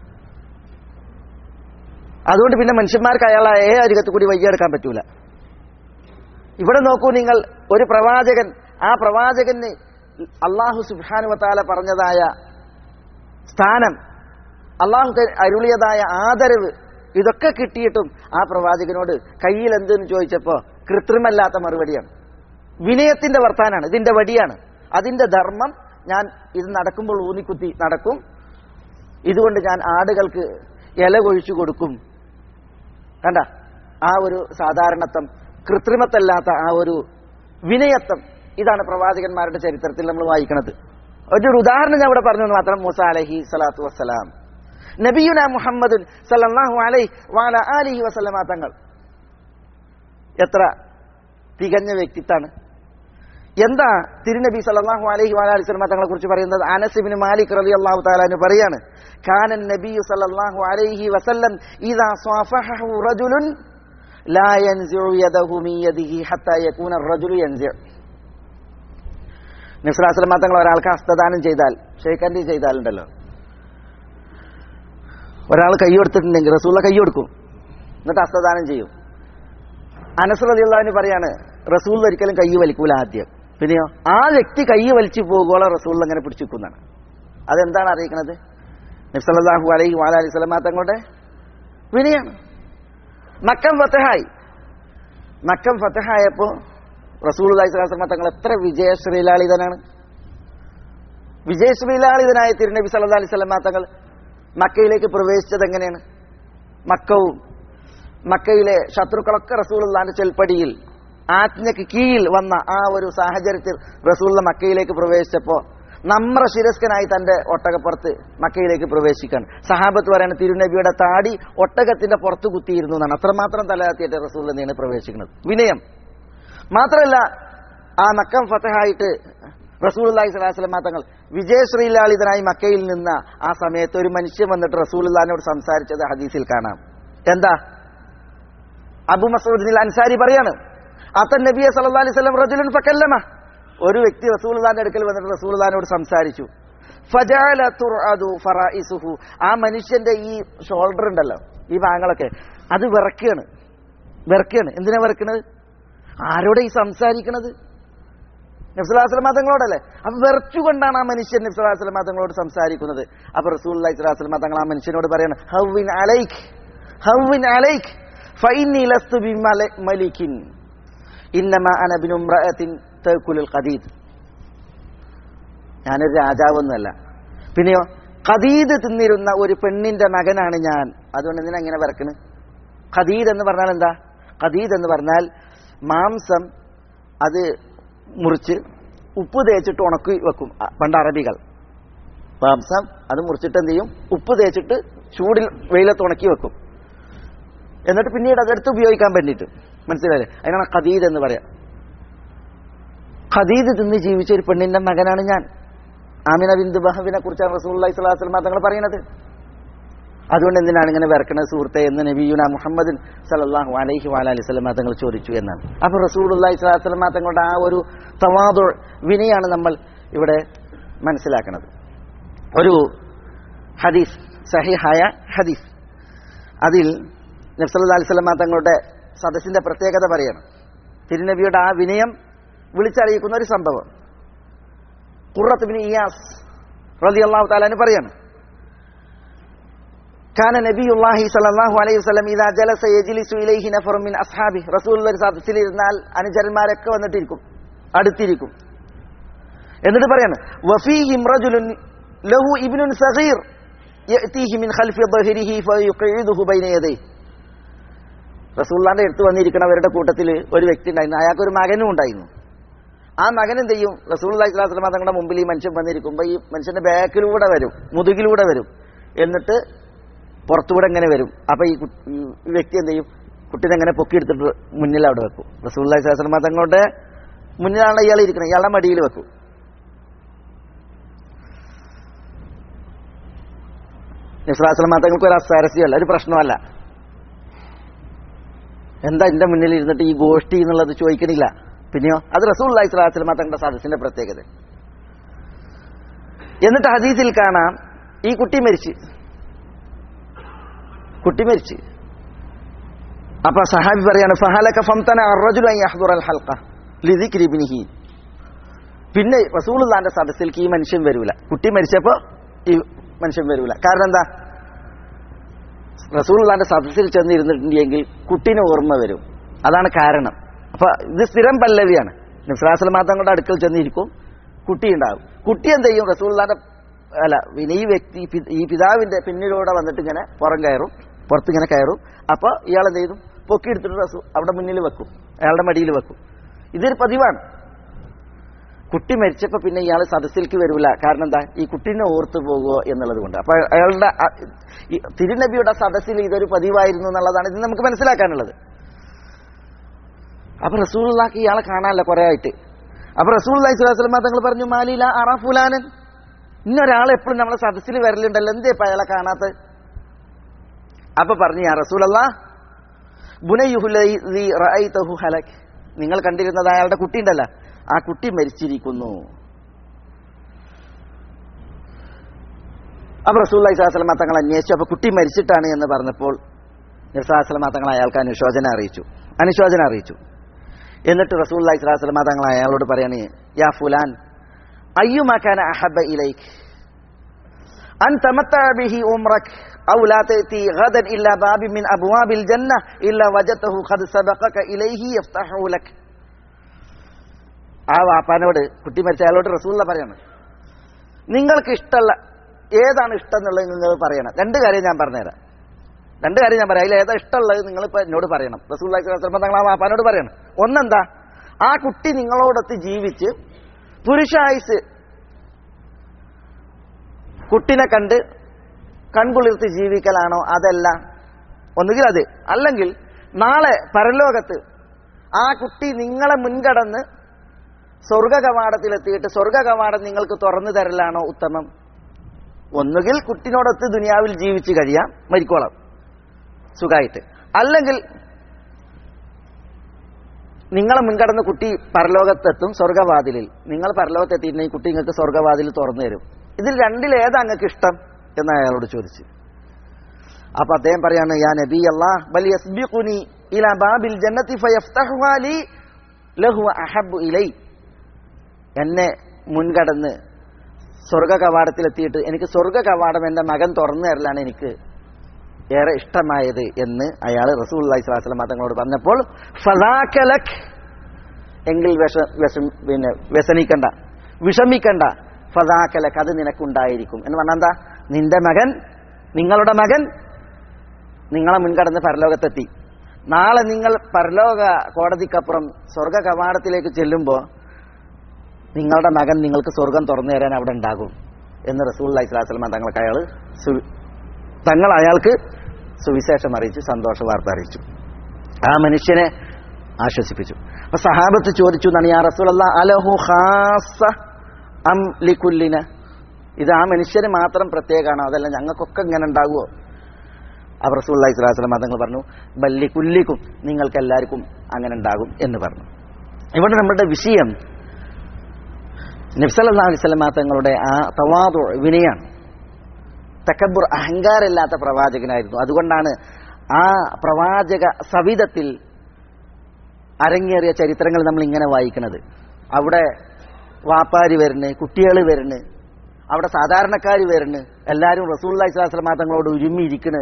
അതുകൊണ്ട് പിന്നെ മനുഷ്യന്മാർക്ക് അയാളെ ഏ അരികത്ത് കൂടി വയ്യെടുക്കാൻ പറ്റൂല ഇവിടെ നോക്കൂ നിങ്ങൾ ഒരു പ്രവാചകൻ ആ പ്രവാചകന് അള്ളാഹു സുബാനുവത്താല പറഞ്ഞതായ സ്ഥാനം അള്ളാഹു അരുളിയതായ ആദരവ് ഇതൊക്കെ കിട്ടിയിട്ടും ആ പ്രവാചകനോട് കയ്യിൽ എന്തെന്ന് ചോദിച്ചപ്പോ കൃത്രിമല്ലാത്ത മറുപടിയാണ് വിനയത്തിന്റെ വർത്താനാണ് ഇതിന്റെ വടിയാണ് അതിന്റെ ധർമ്മം ഞാൻ ഇത് നടക്കുമ്പോൾ ഊന്നിക്കുത്തി നടക്കും ഇതുകൊണ്ട് ഞാൻ ആടുകൾക്ക് ഇല കൊഴിച്ചു കൊടുക്കും കണ്ട ആ ഒരു സാധാരണത്വം കൃത്രിമത്തല്ലാത്ത ആ ഒരു വിനയത്വം ഇതാണ് പ്രവാചകന്മാരുടെ ചരിത്രത്തിൽ നമ്മൾ വായിക്കുന്നത് ഒരു ഉദാഹരണം ഞാൻ ഇവിടെ പറഞ്ഞു എന്ന് മാത്രം മൂസ അലഹി സ്വലാത്തു വസ്സലാം നബിയുന മുഹമ്മദുൻ സല്ലല്ലാഹു അലൈഹി വാല ആലിഹി വസല്ലമ തങ്ങൾ എത്ര തികഞ്ഞ വ്യക്തിത്വമാണ് എന്താ തിരുനബി സല്ലല്ലാഹു അലൈഹി വഅലൈഹി വസല്ലം തങ്ങളെ കുറിച്ച് പറയുന്നത് അനസ് ഇബ്നു മാലിക് റളിയല്ലാഹു തആല പറയാണ് കാന നബി സല്ലല്ലാഹു അലൈഹി വസല്ലം ഇദാ സാഫഹഹു റജുലുൻ ലാ യൻസിഉ യദഹു മിൻ യദിഹി ഹത്താ യകൂന الرجل ينزع നബി സല്ലല്ലാഹു അലൈഹി വസല്ലം തങ്ങൾ ഒരാൾക്ക് ഹസ്തദാനം ചെയ്താൽ ഷെയ്ഖൻഡി ചെയ്താലുണ്ടല്ലോ ഒരാൾ കൈ കൊടുത്തിട്ടുണ്ടെങ്കിൽ റസൂള്ള കൈ കൊടുക്കും എന്നിട്ട് ഹസ്തദാനം ചെയ്യും അനസ് റളിയല്ലാഹു പറയാണ് റസൂൽ ഒരിക്കലും കൈ വലിക്കൂല ആദ്യം പിന്നെയോ ആ വ്യക്തി കൈ വലിച്ചു പോകുവോളം റസൂൽ അങ്ങനെ പിടിച്ചിരിക്കുന്നതാണ് അതെന്താണ് അറിയിക്കുന്നത് നബ്സല്ലാഹു അലൈഹി വാലി സ്വലമാ തങ്ങളുടെ വിനയാണ് മക്കം ഫത്തഹായി മക്കം ഫത്തഹായപ്പോ റസൂൽ അലൈഹി തങ്ങൾ എത്ര വിജയശ്രീലാളിതനാണ് വിജയശ്രീലാളിതനായ തിരുനബി സല്ലാ അലൈഹി സ്വലമാ തങ്ങൾ മക്കയിലേക്ക് പ്രവേശിച്ചത് എങ്ങനെയാണ് മക്കവും മക്കയിലെ ശത്രുക്കളൊക്കെ റസൂലുള്ളാന്റെ ചെൽപ്പടിയിൽ ആജ്ഞയ്ക്ക് കീഴിൽ വന്ന ആ ഒരു സാഹചര്യത്തിൽ റസൂള്ള മക്കയിലേക്ക് പ്രവേശിച്ചപ്പോ നമ്ര ശിരസ്കനായി തന്റെ ഒട്ടകപ്പുറത്ത് മക്കയിലേക്ക് പ്രവേശിക്കാൻ സഹാബത്ത് പറയാണ് തിരുനബിയുടെ താടി ഒട്ടകത്തിന്റെ പുറത്ത് കുത്തിയിരുന്നു എന്നാണ് അത്രമാത്രം തലയാത്തിയിട്ട് റസൂൽ തന്നെയാണ് പ്രവേശിക്കുന്നത് വിനയം മാത്രമല്ല ആ മക്കം ഫത്തഹായിട്ട് റസൂൽ അള്ളാഹി സ്വലാസ്ലം തങ്ങൾ വിജയശ്രീലാളിതനായി മക്കയിൽ നിന്ന ആ സമയത്ത് ഒരു മനുഷ്യൻ വന്നിട്ട് റസൂൽ അള്ളഹാനോട് സംസാരിച്ചത് ഹദീസിൽ കാണാം എന്താ അബു മസൂദ് അൻസാരി പറയാണ് അത്തൻ നബിയെ സല്ലല്ലാഹു അലൈഹി വസല്ലം റജുലുൻ ഫകല്ലമ ഒരു വ്യക്തി റസൂലുള്ളാഹിന്റെ അടുക്കൽ വന്നിട്ട് റസൂലുള്ളാഹിനോട് സംസാരിച്ചു ഫജഅല തുർഅദു ഫറായിസുഹു ആ മനുഷ്യന്റെ ഈ ഷോൾഡർ ഉണ്ടല്ലോ ഈ ഭാഗങ്ങളൊക്കെ അത് വിറക്കുകയാണ് വിറക്കുകയാണ് എന്തിനാ വിറക്കണത് ആരോടെ ഈ സംസാരിക്കണത് നബ്സുല്ലാസ്ലം തങ്ങളോടല്ലേ അപ്പൊ വെറുച്ചുകൊണ്ടാണ് ആ മനുഷ്യൻ നബ്സുല്ലാസ്ലം തങ്ങളോട് സംസാരിക്കുന്നത് അപ്പൊ റസൂൽ അലൈഹിസ്ലാം തങ്ങൾ ആ മനുഷ്യനോട് പറയാണ് ഹൗവിൻ അലൈഖ് ഹൗവിൻ അലൈഖ് ഫൈനി ലസ്തു ബിമലിക്കിൻ ഇന്നമ അനബിനുംറഅത്തിൻ തഅകുലുൽ ഖദീദ് ഞാനൊരു രാജാവൊന്നുമല്ല പിന്നെയോ ഖദീദ് തിന്നിരുന്ന ഒരു പെണ്ണിന്റെ മകനാണ് ഞാൻ അതുകൊണ്ട് എന്തിനാ ഇങ്ങനെ വരക്കണ് ഖദീദ് എന്ന് പറഞ്ഞാൽ എന്താ ഖദീദ് എന്ന് പറഞ്ഞാൽ മാംസം അത് മുറിച്ച് ഉപ്പ് തേച്ചിട്ട് ഉണക്കി വെക്കും അ- പണ്ട് അറബികൾ മാംസം അത് മുറിച്ചിട്ട് എന്ത് ചെയ്യും ഉപ്പ് തേച്ചിട്ട് ചൂടിൽ വെയിലത്ത് ഉണക്കി വെക്കും എന്നിട്ട് പിന്നീട് അതെടുത്ത് ഉപയോഗിക്കാൻ വേണ്ടിയിട്ട് മനസ്സിലായില്ലേ അതിനാണ് ഖദീദ് എന്ന് പറയാം ഖദീദ് തിന്ന് ജീവിച്ച ഒരു പെണ്ണിന്റെ മകനാണ് ഞാൻ ആമിന ബിന്ദു ബഹബിനെ കുറിച്ചാണ് റസൂല്ലി സ്വലാസ്ലം തങ്ങൾ പറയുന്നത് അതുകൊണ്ട് എന്തിനാണ് ഇങ്ങനെ വിറക്കണത് സുഹൃത്തെ എന്ന് നബിയുന മുഹമ്മദ് സലല്ലാഹു അലൈഹി വാലി സ്വലമ തങ്ങൾ ചോദിച്ചു എന്നാണ് അപ്പൊ റസൂലി സ്വലാസ്ലമ തങ്ങളുടെ ആ ഒരു തവാദു വിനയാണ് നമ്മൾ ഇവിടെ മനസ്സിലാക്കുന്നത് ഒരു ഹദീസ് സഹിഹായ ഹദീസ് അതിൽ നബ്സല്ലാ അലൈഹി സ്വലമ തങ്ങളുടെ സദസ്സിന്റെ പ്രത്യേകത പറയണം തിരുനബിയുടെ ആ വിനയം വിളിച്ചറിയിക്കുന്ന ഒരു സംഭവം ഖുറത്ത് ബിൻ ഇയാസ് റളിയല്ലാഹു തആലാന് പറയാണ് كان نبي الله صلى الله عليه وسلم إذا جلس يجلس إليه نفر من أصحابه رسول الله സദസ്സിലിരുന്നാൽ അനുചരന്മാരൊക്കെ വന്നിട്ടിരിക്കും അടുത്തിരിക്കും എന്നിട്ട് പറയാണ് വഫീഹിം റജുലുൻ ലഹു ഇബ്നുൻ സഗീർ യഅതീഹി മിൻ ഖൽഫി ظهره فيقعده بين يديه റസൂള്ളാന്റെ അടുത്ത് വന്നിരിക്കുന്നവരുടെ കൂട്ടത്തിൽ ഒരു വ്യക്തി ഉണ്ടായിരുന്നു അയാൾക്ക് ഒരു മകനും ഉണ്ടായിരുന്നു ആ മകൻ എന്ത് ചെയ്യും റസൂൽ അള്ളാഹിസ്ലാം തങ്ങളുടെ മുമ്പിൽ ഈ മനുഷ്യൻ വന്നിരിക്കുമ്പോൾ ഈ മനുഷ്യന്റെ ബാക്കിലൂടെ വരും മുതുകിലൂടെ വരും എന്നിട്ട് പുറത്തുകൂടെ എങ്ങനെ വരും അപ്പൊ ഈ കു- ഈ വ്യക്തി എന്ത് ചെയ്യും കുട്ടീനെ എങ്ങനെ പൊക്കിയെടുത്തിട്ട് മുന്നിൽ അവിടെ വെക്കും റസൂൽ അള്ളാഹിസ്ലാം തങ്ങളുടെ മുന്നിലാണ് ഇയാൾ ഇരിക്കുന്നത് ഇയാളുടെ മടിയിൽ വെക്കും നിസ്ലാസ്ലം തങ്ങൾക്ക് ഒരു അസ്വാരസ്യമല്ല ഒരു പ്രശ്നമല്ല എന്താ എന്റെ മുന്നിൽ ഇരുന്നിട്ട് ഈ ഗോഷ്ഠി എന്നുള്ളത് ചോദിക്കണില്ല പിന്നെയോ അത് റസൂൽ അള്ളാഹി സ്വലാസ്ലം തങ്ങളുടെ സദസ്സിന്റെ പ്രത്യേകത എന്നിട്ട് ഹദീസിൽ കാണാം ഈ കുട്ടി മരിച്ച് കുട്ടി മരിച്ച് അപ്പൊ സഹാബി പറയാണ് ഫഹലക ഫംതന അർറജുലു അൻ യഹ്ദുറ അൽ ഹൽഖ ലിദിക്രി ഇബ്നിഹി പിന്നെ റസൂലുള്ളാന്റെ സദസ്സിലേക്ക് ഈ മനുഷ്യൻ വരൂല കുട്ടി മരിച്ചപ്പോ ഈ മനുഷ്യൻ വരൂല കാരണം എന്താ റസൂലുള്ളാന്റെ സദസ്സിൽ ചെന്നിരുന്നിട്ടുണ്ടെങ്കിൽ കുട്ടീനെ ഓർമ്മ വരും അതാണ് കാരണം അപ്പൊ ഇത് സ്ഥിരം പല്ലവിയാണ് നിസ്ലാസ്ലമാ തങ്ങളുടെ അടുക്കൽ ചെന്നിരിക്കും കുട്ടി ഉണ്ടാകും കുട്ടി എന്ത് ചെയ്യും റസൂലുള്ളാന്റെ അല്ല പിന്നെ ഈ വ്യക്തി പി- ഈ പിതാവിന്റെ പിന്നിലൂടെ വന്നിട്ട് ഇങ്ങനെ പുറം കയറും പുറത്തിങ്ങനെ കയറും അപ്പൊ ഇയാൾ എന്ത് ചെയ്തു പൊക്കിയെടുത്തിട്ട് റസൂ അവിടെ മുന്നിൽ വെക്കും അയാളുടെ മടിയിൽ വെക്കും ഇതൊരു പതിവാണ് കുട്ടി മരിച്ചപ്പോ പിന്നെ ഇയാൾ സദസ്സിലേക്ക് വരൂല കാരണം എന്താ ഈ കുട്ടീനെ ഓർത്തു പോകുമോ എന്നുള്ളത് കൊണ്ട് അപ്പൊ അയാളുടെ അ- ഈ തിരുനബിയുടെ സദസ്സിൽ ഇതൊരു പതിവായിരുന്നു എന്നുള്ളതാണ് ഇത് നമുക്ക് മനസ്സിലാക്കാനുള്ളത് അപ്പൊ റസൂലുള്ളാക്ക് ഇയാളെ കാണാനല്ല കുറെ ആയിട്ട് അപ്പൊ റസൂൽ അലൈഹിസ്ലാം തങ്ങൾ പറഞ്ഞു മാലില അറ ഫുലാനൻ ഇന്നൊരാൾ എപ്പോഴും നമ്മളെ സദസ്സിൽ വരലുണ്ടല്ലോ എന്തേ ഇപ്പൊ അയാളെ കാണാത്ത അപ്പൊ പറഞ്ഞു യാ റസൂലല്ലാ ബുനയുഹുലൈ റഅയ്തഹു ഹലക് നിങ്ങൾ കണ്ടിരുന്നത് അയാളുടെ കുട്ടി ഉണ്ടല്ലോ ആ കുട്ടി മരിച്ചിരിക്കുന്നു അപ്പൊ റസൂല്ലി സ്വലാസ്ലമ തങ്ങൾ അന്വേഷിച്ചു അപ്പൊ കുട്ടി മരിച്ചിട്ടാണ് എന്ന് പറഞ്ഞപ്പോൾ നിർസാസ്ലമ തങ്ങൾ അയാൾക്ക് അനുശോചന അറിയിച്ചു അനുശോചന അറിയിച്ചു എന്നിട്ട് റസൂല്ലി സ്വലാസ്ലമ തങ്ങൾ അയാളോട് പറയാണ് യാ ഫുലാൻ അയ്യുമാക്കാൻ അഹബ ഇലൈക് അൻ തമത്ത ബിഹി ഉംറക് أو لا تأتي غدا إلا باب من أبواب الجنة إلا وجدته قد سبقك إليه يفتحه لك ആ വാപ്പാനോട് കുട്ടി മരിച്ച അയാളോട് റസൂല്ല പറയാണ് നിങ്ങൾക്ക് ഇഷ്ടമുള്ള ഏതാണ് ഇഷ്ടം എന്നുള്ളത് നിങ്ങൾ പറയണം രണ്ട് കാര്യം ഞാൻ പറഞ്ഞുതരാം രണ്ട് കാര്യം ഞാൻ പറയാം അതിൽ ഏതാ ഇഷ്ടമുള്ളത് നിങ്ങൾ ഇപ്പൊ എന്നോട് പറയണം റസൂൽ തങ്ങൾ ആ വാപ്പാനോട് പറയണം ഒന്നെന്താ ആ കുട്ടി നിങ്ങളോടൊത്ത് ജീവിച്ച് പുരുഷായുസ് കുട്ടിനെ കണ്ട് കൺകുളിർത്ത് ജീവിക്കലാണോ അതല്ല ഒന്നുകിൽ അത് അല്ലെങ്കിൽ നാളെ പരലോകത്ത് ആ കുട്ടി നിങ്ങളെ മുൻകടന്ന് സ്വർഗ കവാടത്തിലെത്തിയിട്ട് സ്വർഗ കവാടം നിങ്ങൾക്ക് തുറന്നു തരലാണോ ഉത്തമം ഒന്നുകിൽ കുട്ടിനോടൊത്ത് ദുനിയാവിൽ ജീവിച്ച് കഴിയാം മരിക്കോളാം സുഖമായിട്ട് അല്ലെങ്കിൽ നിങ്ങളെ മുൻകടന്ന് കുട്ടി പരലോകത്തെത്തും സ്വർഗവാതിലിൽ നിങ്ങൾ പരലോകത്തെത്തിയിട്ടുണ്ടെങ്കിൽ കുട്ടി നിങ്ങൾക്ക് സ്വർഗവാതിൽ തുറന്നു തരും ഇതിൽ രണ്ടിൽ ഏതാ നിങ്ങൾക്ക് ഇഷ്ടം എന്ന് അയാളോട് ചോദിച്ചു അപ്പൊ അദ്ദേഹം പറയാണ് യാ നബി അല്ലാഹ് ബൽ യസ്ബിഖുനി ഇലാ ബാബിൽ ജന്നത്തി ഫയഫ്തഹുഹാ ലി ലഹു അഹബ്ബു ഇലൈ എന്നെ മുൻകടന്ന് സ്വർഗ കവാടത്തിലെത്തിയിട്ട് എനിക്ക് സ്വർഗ കവാടം എൻ്റെ മകൻ തുറന്നു തരലാണ് എനിക്ക് ഏറെ ഇഷ്ടമായത് എന്ന് അയാൾ റസൂൽ അള്ളഹി സ്വലാസ്ലം തങ്ങളോട് പറഞ്ഞപ്പോൾ ഫലാക്കലക് എങ്കിൽ വിഷ വിഷം പിന്നെ വ്യസനിക്കണ്ട വിഷമിക്കണ്ട ഫതാക്കലക് അത് നിനക്കുണ്ടായിരിക്കും എന്ന് പറഞ്ഞാൽ എന്താ നിന്റെ മകൻ നിങ്ങളുടെ മകൻ നിങ്ങളെ മുൻകടന്ന് പരലോകത്തെത്തി നാളെ നിങ്ങൾ പരലോക കോടതിക്കപ്പുറം സ്വർഗ കവാടത്തിലേക്ക് ചെല്ലുമ്പോൾ നിങ്ങളുടെ മകൻ നിങ്ങൾക്ക് സ്വർഗം തുറന്നു തരാൻ അവിടെ ഉണ്ടാകും എന്ന് റസൂൽ അലൈഹി സ്വലാസ്ലമ തങ്ങൾക്ക് അയാൾ തങ്ങൾ അയാൾക്ക് സുവിശേഷം അറിയിച്ചു സന്തോഷ വാർത്ത അറിയിച്ചു ആ മനുഷ്യനെ ആശ്വസിപ്പിച്ചു അപ്പൊ സഹാബത്ത് ചോദിച്ചു എന്നാണ് യാ റസൂൽ അലഹു ഖാസ അം ലിക്കുല്ലിന ഇത് ആ മനുഷ്യന് മാത്രം പ്രത്യേകമാണോ അതല്ല ഞങ്ങൾക്കൊക്കെ ഇങ്ങനെ ഉണ്ടാകുമോ ആ റസൂൽ അലൈഹി സ്വലാസ്ലം തങ്ങൾ പറഞ്ഞു ബല്ലി കുല്ലിക്കും നിങ്ങൾക്ക് എല്ലാവർക്കും അങ്ങനെ ഉണ്ടാകും എന്ന് പറഞ്ഞു ഇവിടെ നമ്മുടെ വിഷയം നബ്സല്ലാ അലൈഹി സ്വലമ തങ്ങളുടെ ആ തവാദു വിനയാണ് തക്കബുർ അഹങ്കാരമില്ലാത്ത പ്രവാചകനായിരുന്നു അതുകൊണ്ടാണ് ആ പ്രവാചക സവിധത്തിൽ അരങ്ങേറിയ ചരിത്രങ്ങൾ നമ്മൾ ഇങ്ങനെ വായിക്കുന്നത് അവിടെ വാപ്പാര് വരുന്ന് കുട്ടികൾ വരുന്ന് അവിടെ സാധാരണക്കാർ വരുന്ന് എല്ലാവരും റസൂള്ളി സ്വലാസ്ലമ തങ്ങളോട് ഉരുമ്മിയിരിക്കണ്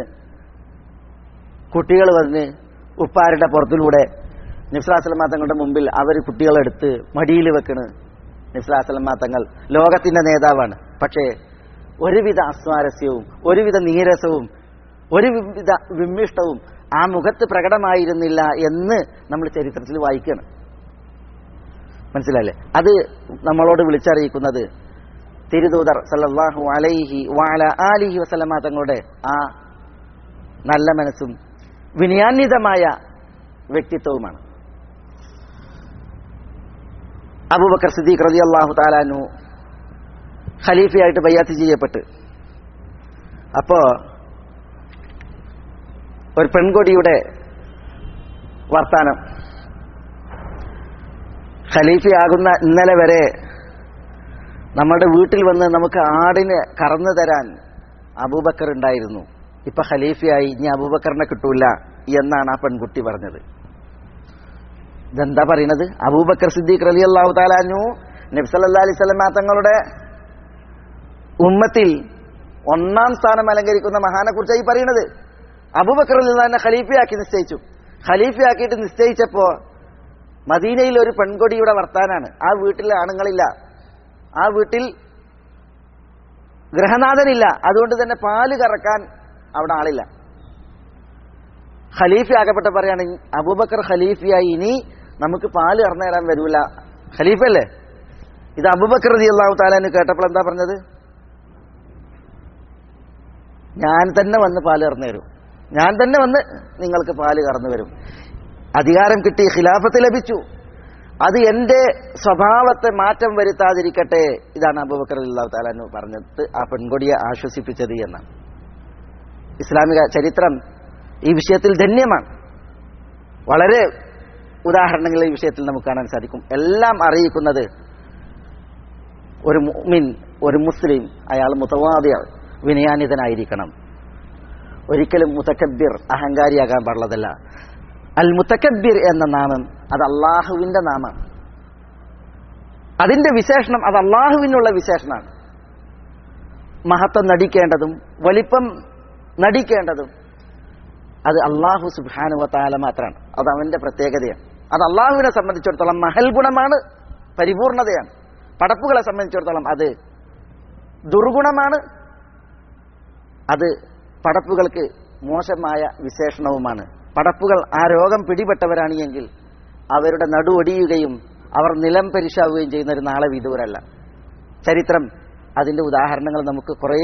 കുട്ടികൾ വന്ന് ഉപ്പാരുടെ പുറത്തിലൂടെ നിസ്ലാസ്ലമ തങ്ങളുടെ മുമ്പിൽ അവർ കുട്ടികളെടുത്ത് മടിയിൽ വെക്കണ് നിസ്ലാസ്ലമ തങ്ങൾ ലോകത്തിന്റെ നേതാവാണ് പക്ഷേ ഒരുവിധ അസ്വാരസ്യവും ഒരുവിധ നീരസവും ഒരുവിധ വിമ്മിഷ്ടവും ആ മുഖത്ത് പ്രകടമായിരുന്നില്ല എന്ന് നമ്മൾ ചരിത്രത്തിൽ വായിക്കുകയാണ് മനസ്സിലല്ലേ അത് നമ്മളോട് വിളിച്ചറിയിക്കുന്നത് തിരുദൂതർ സല്ലല്ലാഹു അലൈഹി വാല ആലിഹി വസല്ലമ തങ്ങളുടെ ആ നല്ല മനസ്സും വിനയാന്വിതമായ വ്യക്തിത്വവുമാണ് അബൂബക്കർ സിദ്ദീഖ് റതി അള്ളാഹു താലാനു ഖലീഫയായിട്ട് ബയ്യാത്ത് ചെയ്യപ്പെട്ട് അപ്പോ ഒരു പെൺകൊടിയുടെ വർത്താനം ഖലീഫയാകുന്ന ഇന്നലെ വരെ നമ്മുടെ വീട്ടിൽ വന്ന് നമുക്ക് ആടിന് കറന്നു തരാൻ അബൂബക്കർ ഉണ്ടായിരുന്നു ഇപ്പൊ ഖലീഫയായി ഇനി അബൂബക്കറിനെ കിട്ടൂല എന്നാണ് ആ പെൺകുട്ടി പറഞ്ഞത് ഇതെന്താ പറയുന്നത് അബൂബക്കർ സിദ്ദീഖ് റലി അള്ളാഹു താലാനു നബ്സല്ലാ അലൈഹി സ്വലമ തങ്ങളുടെ ഉമ്മത്തിൽ ഒന്നാം സ്ഥാനം അലങ്കരിക്കുന്ന മഹാനെ കുറിച്ചായി പറയുന്നത് അബൂബക്കർ തന്നെ ഖലീഫയാക്കി നിശ്ചയിച്ചു ഖലീഫയാക്കിയിട്ട് നിശ്ചയിച്ചപ്പോ മദീനയിൽ ഒരു പെൺകൊടിയുടെ വർത്താനാണ് ആ വീട്ടിൽ ആണുങ്ങളില്ല ആ വീട്ടിൽ ഗ്രഹനാഥനില്ല അതുകൊണ്ട് തന്നെ പാല് കറക്കാൻ അവിടെ ആളില്ല ഖലീഫയാക്കപ്പെട്ട പറയാണ് അബൂബക്കർ ഖലീഫയായി ഇനി നമുക്ക് പാല് കറന്നു തരാൻ വരൂല ഖലീഫല്ലേ ഇത് അബൂബക്കർ റതി അള്ളാഹു താലാന് കേട്ടപ്പോൾ എന്താ പറഞ്ഞത് ഞാൻ തന്നെ വന്ന് പാല് കറന്നു തരും ഞാൻ തന്നെ വന്ന് നിങ്ങൾക്ക് പാല് കറന്നു വരും അധികാരം കിട്ടി ഖിലാഫത്ത് ലഭിച്ചു അത് എൻ്റെ സ്വഭാവത്തെ മാറ്റം വരുത്താതിരിക്കട്ടെ ഇതാണ് അബൂബക്കർ അല്ലാഹു താലാന്ന് പറഞ്ഞത് ആ പെൺകൊടിയെ ആശ്വസിപ്പിച്ചത് എന്നാണ് ഇസ്ലാമിക ചരിത്രം ഈ വിഷയത്തിൽ ധന്യമാണ് വളരെ ഉദാഹരണങ്ങൾ ഈ വിഷയത്തിൽ നമുക്ക് കാണാൻ സാധിക്കും എല്ലാം അറിയിക്കുന്നത് ഒരു മുഅ്മിൻ ഒരു മുസ്ലിം അയാൾ മുതവാദിയ വിനയാനിതനായിരിക്കണം ഒരിക്കലും മുതക്കബിർ അഹങ്കാരിയാകാൻ പാടുള്ളതല്ല അൽ മുത്തക്കബിർ എന്ന നാമം അത് അള്ളാഹുവിന്റെ നാമം അതിന്റെ വിശേഷണം അത് അള്ളാഹുവിനുള്ള വിശേഷണമാണ് മഹത്വം നടിക്കേണ്ടതും വലിപ്പം നടിക്കേണ്ടതും അത് അള്ളാഹു സുബാനുവത്താല മാത്രമാണ് അത് അവന്റെ പ്രത്യേകതയാണ് അത് അള്ളാഹുവിനെ സംബന്ധിച്ചിടത്തോളം മഹൽ ഗുണമാണ് പരിപൂർണതയാണ് പടപ്പുകളെ സംബന്ധിച്ചിടത്തോളം അത് ദുർഗുണമാണ് അത് പടപ്പുകൾക്ക് മോശമായ വിശേഷണവുമാണ് പടപ്പുകൾ ആ രോഗം പിടിപെട്ടവരാണ് എങ്കിൽ അവരുടെ നടുവൊടിയുകയും അവർ നിലം പരിശാവുകയും ചെയ്യുന്ന ഒരു നാളെ വിദൂരല്ല ചരിത്രം അതിന്റെ ഉദാഹരണങ്ങൾ നമുക്ക് കുറേ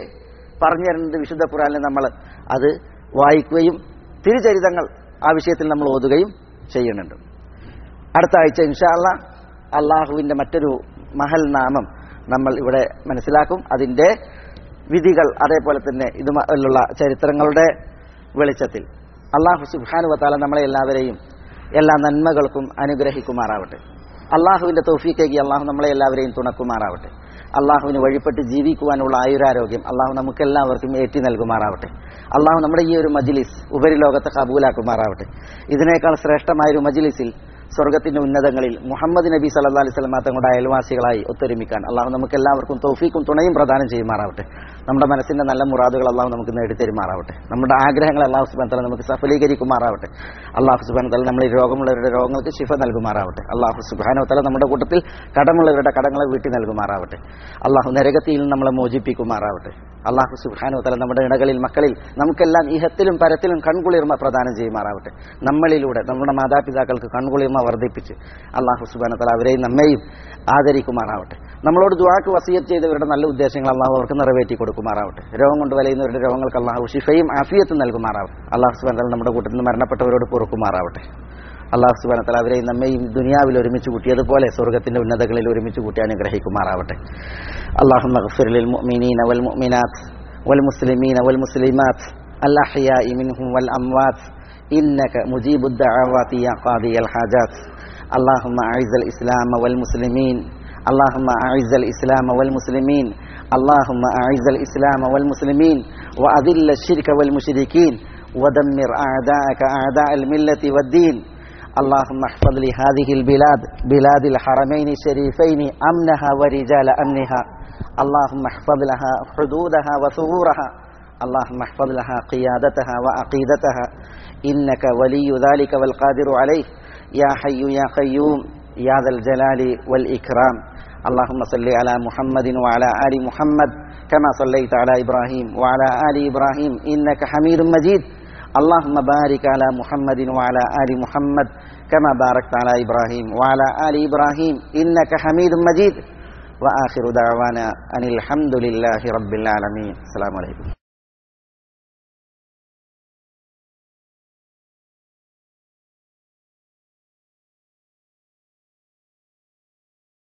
പറഞ്ഞു തരുന്നത് വിശുദ്ധ ഖുറാനിൽ നമ്മൾ അത് വായിക്കുകയും തിരുചരിതങ്ങൾ ആ വിഷയത്തിൽ നമ്മൾ ഓതുകയും ചെയ്യുന്നുണ്ട് അടുത്ത ആഴ്ച ഇൻഷാല്ല അള്ളാഹുവിന്റെ മറ്റൊരു മഹൽ നാമം നമ്മൾ ഇവിടെ മനസ്സിലാക്കും അതിന്റെ വിധികൾ അതേപോലെ തന്നെ ഇതുള്ള ചരിത്രങ്ങളുടെ വെളിച്ചത്തിൽ അള്ളാഹു സുബാനു വത്താല നമ്മളെ എല്ലാവരെയും എല്ലാ നന്മകൾക്കും അനുഗ്രഹിക്കുമാറാവട്ടെ അള്ളാഹുവിന്റെ തൗഫീക്കേക്ക് അള്ളാഹു നമ്മളെ എല്ലാവരെയും തുണക്കുമാറാവട്ടെ അള്ളാഹുവിന് വഴിപ്പെട്ട് ജീവിക്കുവാനുള്ള ആയുരാരോഗ്യം അള്ളാഹു നമുക്ക് എല്ലാവർക്കും ഏറ്റി നൽകുമാറാവട്ടെ അള്ളാഹു നമ്മുടെ ഈ ഒരു മജ്ലിസ് ഉപരിലോകത്തെ കബൂലാക്കുമാറാവട്ടെ ഇതിനേക്കാൾ ശ്രേഷ്ഠമായ ഒരു മജ്ലിസിൽ സ്വർഗത്തിന്റെ ഉന്നതങ്ങളിൽ മുഹമ്മദ് നബി സല്ലാ അലൈഹി സ്വലമാ തങ്ങളുടെ അയൽവാസികളായി ഒത്തൊരുമിക്കാൻ അള്ളാഹു നമുക്ക് എല്ലാവർക്കും തൗഫീക്കും തുണയും പ്രദാനം ചെയ്യുമാറാവട്ടെ നമ്മുടെ മനസ്സിന്റെ നല്ല മുറാദുകൾ അള്ളാഹു നമുക്ക് നേടിത്തരുമാറാവട്ടെ നമ്മുടെ ആഗ്രഹങ്ങൾ അള്ളാഹു സുബാൻ തല നമുക്ക് സഫലീകരിക്കുമാറാവട്ടെ അള്ളാഹു സുബാൻ തല നമ്മൾ ഈ രോഗമുള്ളവരുടെ രോഗങ്ങൾക്ക് ശിഫ നൽകുമാറാവട്ടെ അള്ളാഹു സുബാനോ തല നമ്മുടെ കൂട്ടത്തിൽ കടമുള്ളവരുടെ കടങ്ങളെ വീട്ടി നൽകുമാറാവട്ടെ അള്ളാഹു നരകത്തിയിൽ നമ്മളെ മോചിപ്പിക്കുമാറാവട്ടെ അള്ളാഹു സുബാനോ തല നമ്മുടെ ഇടകളിൽ മക്കളിൽ നമുക്കെല്ലാം ഇഹത്തിലും പരത്തിലും കൺകുളിർമ പ്രദാനം ചെയ്യുമാറാവട്ടെ നമ്മളിലൂടെ നമ്മുടെ മാതാപിതാക്കൾക്ക് കൺകുളിർമ വർദ്ധിപ്പിച്ച് അള്ളാഹു സുബാന തല അവരെയും നമ്മെയും ആദരിക്കുമാറാവട്ടെ നമ്മളോട് ദുവാക്ക് വസീയത്ത് ചെയ്തവരുടെ നല്ല ഉദ്ദേശങ്ങൾ അള്ളാഹു അവർക്ക് നിറവേറ്റി കൊടുക്കുമാറാവട്ടെ രോഗം കൊണ്ട് വലയുന്നവരുടെ രോഗങ്ങൾക്ക് അള്ളാഹു ഷിഫയും ആഫിയത്തും നൽകുമാറാവട്ടെ അള്ളാഹു സുബാൻ തല നമ്മുടെ കൂട്ടത്തിൽ നിന്ന് മരണപ്പെട്ടവരോട് പൊറുക്കുമാറാവട്ടെ അള്ളാഹു സുബാന തല അവരെയും നമ്മയും ദുനിയാവിൽ ഒരുമിച്ച് കൂട്ടിയതുപോലെ സ്വർഗത്തിന്റെ ഉന്നതകളിൽ ഒരുമിച്ച് കൂട്ടി അനുഗ്രഹിക്കുമാറാവട്ടെ അള്ളാഹു മഗ്ഫിറിൽ മുഅ്മിനീന വൽ മുഅ്മിനാത്ത് വൽ മുസ്ലിമീന വൽ മുസ്ലിമാത്ത് الأحياء منهم والأموات إنك مجيب الدعوات يا قاضي الحاجات اللهم أعز الإسلام والمسلمين اللهم أعز الإسلام والمسلمين اللهم أعز الإسلام والمسلمين وأذل الشرك والمشركين ودمر أعداءك أعداء الملة والدين اللهم احفظ لهذه البلاد بلاد الحرمين الشريفين أمنها ورجال أمنها اللهم احفظ لها حدودها وثغورها اللهم احفظ لها قيادتها وعقيدتها إنك ولي ذلك والقادر عليه يا حي يا قيوم يا ذا الجلال والإكرام اللهم صل على محمد وعلى آل محمد كما صليت على إبراهيم وعلى آل إبراهيم إنك حميد مجيد اللهم بارك على محمد وعلى آل محمد كما باركت على إبراهيم وعلى آل إبراهيم إنك حميد مجيد وآخر دعوانا أن الحمد لله رب العالمين السلام عليكم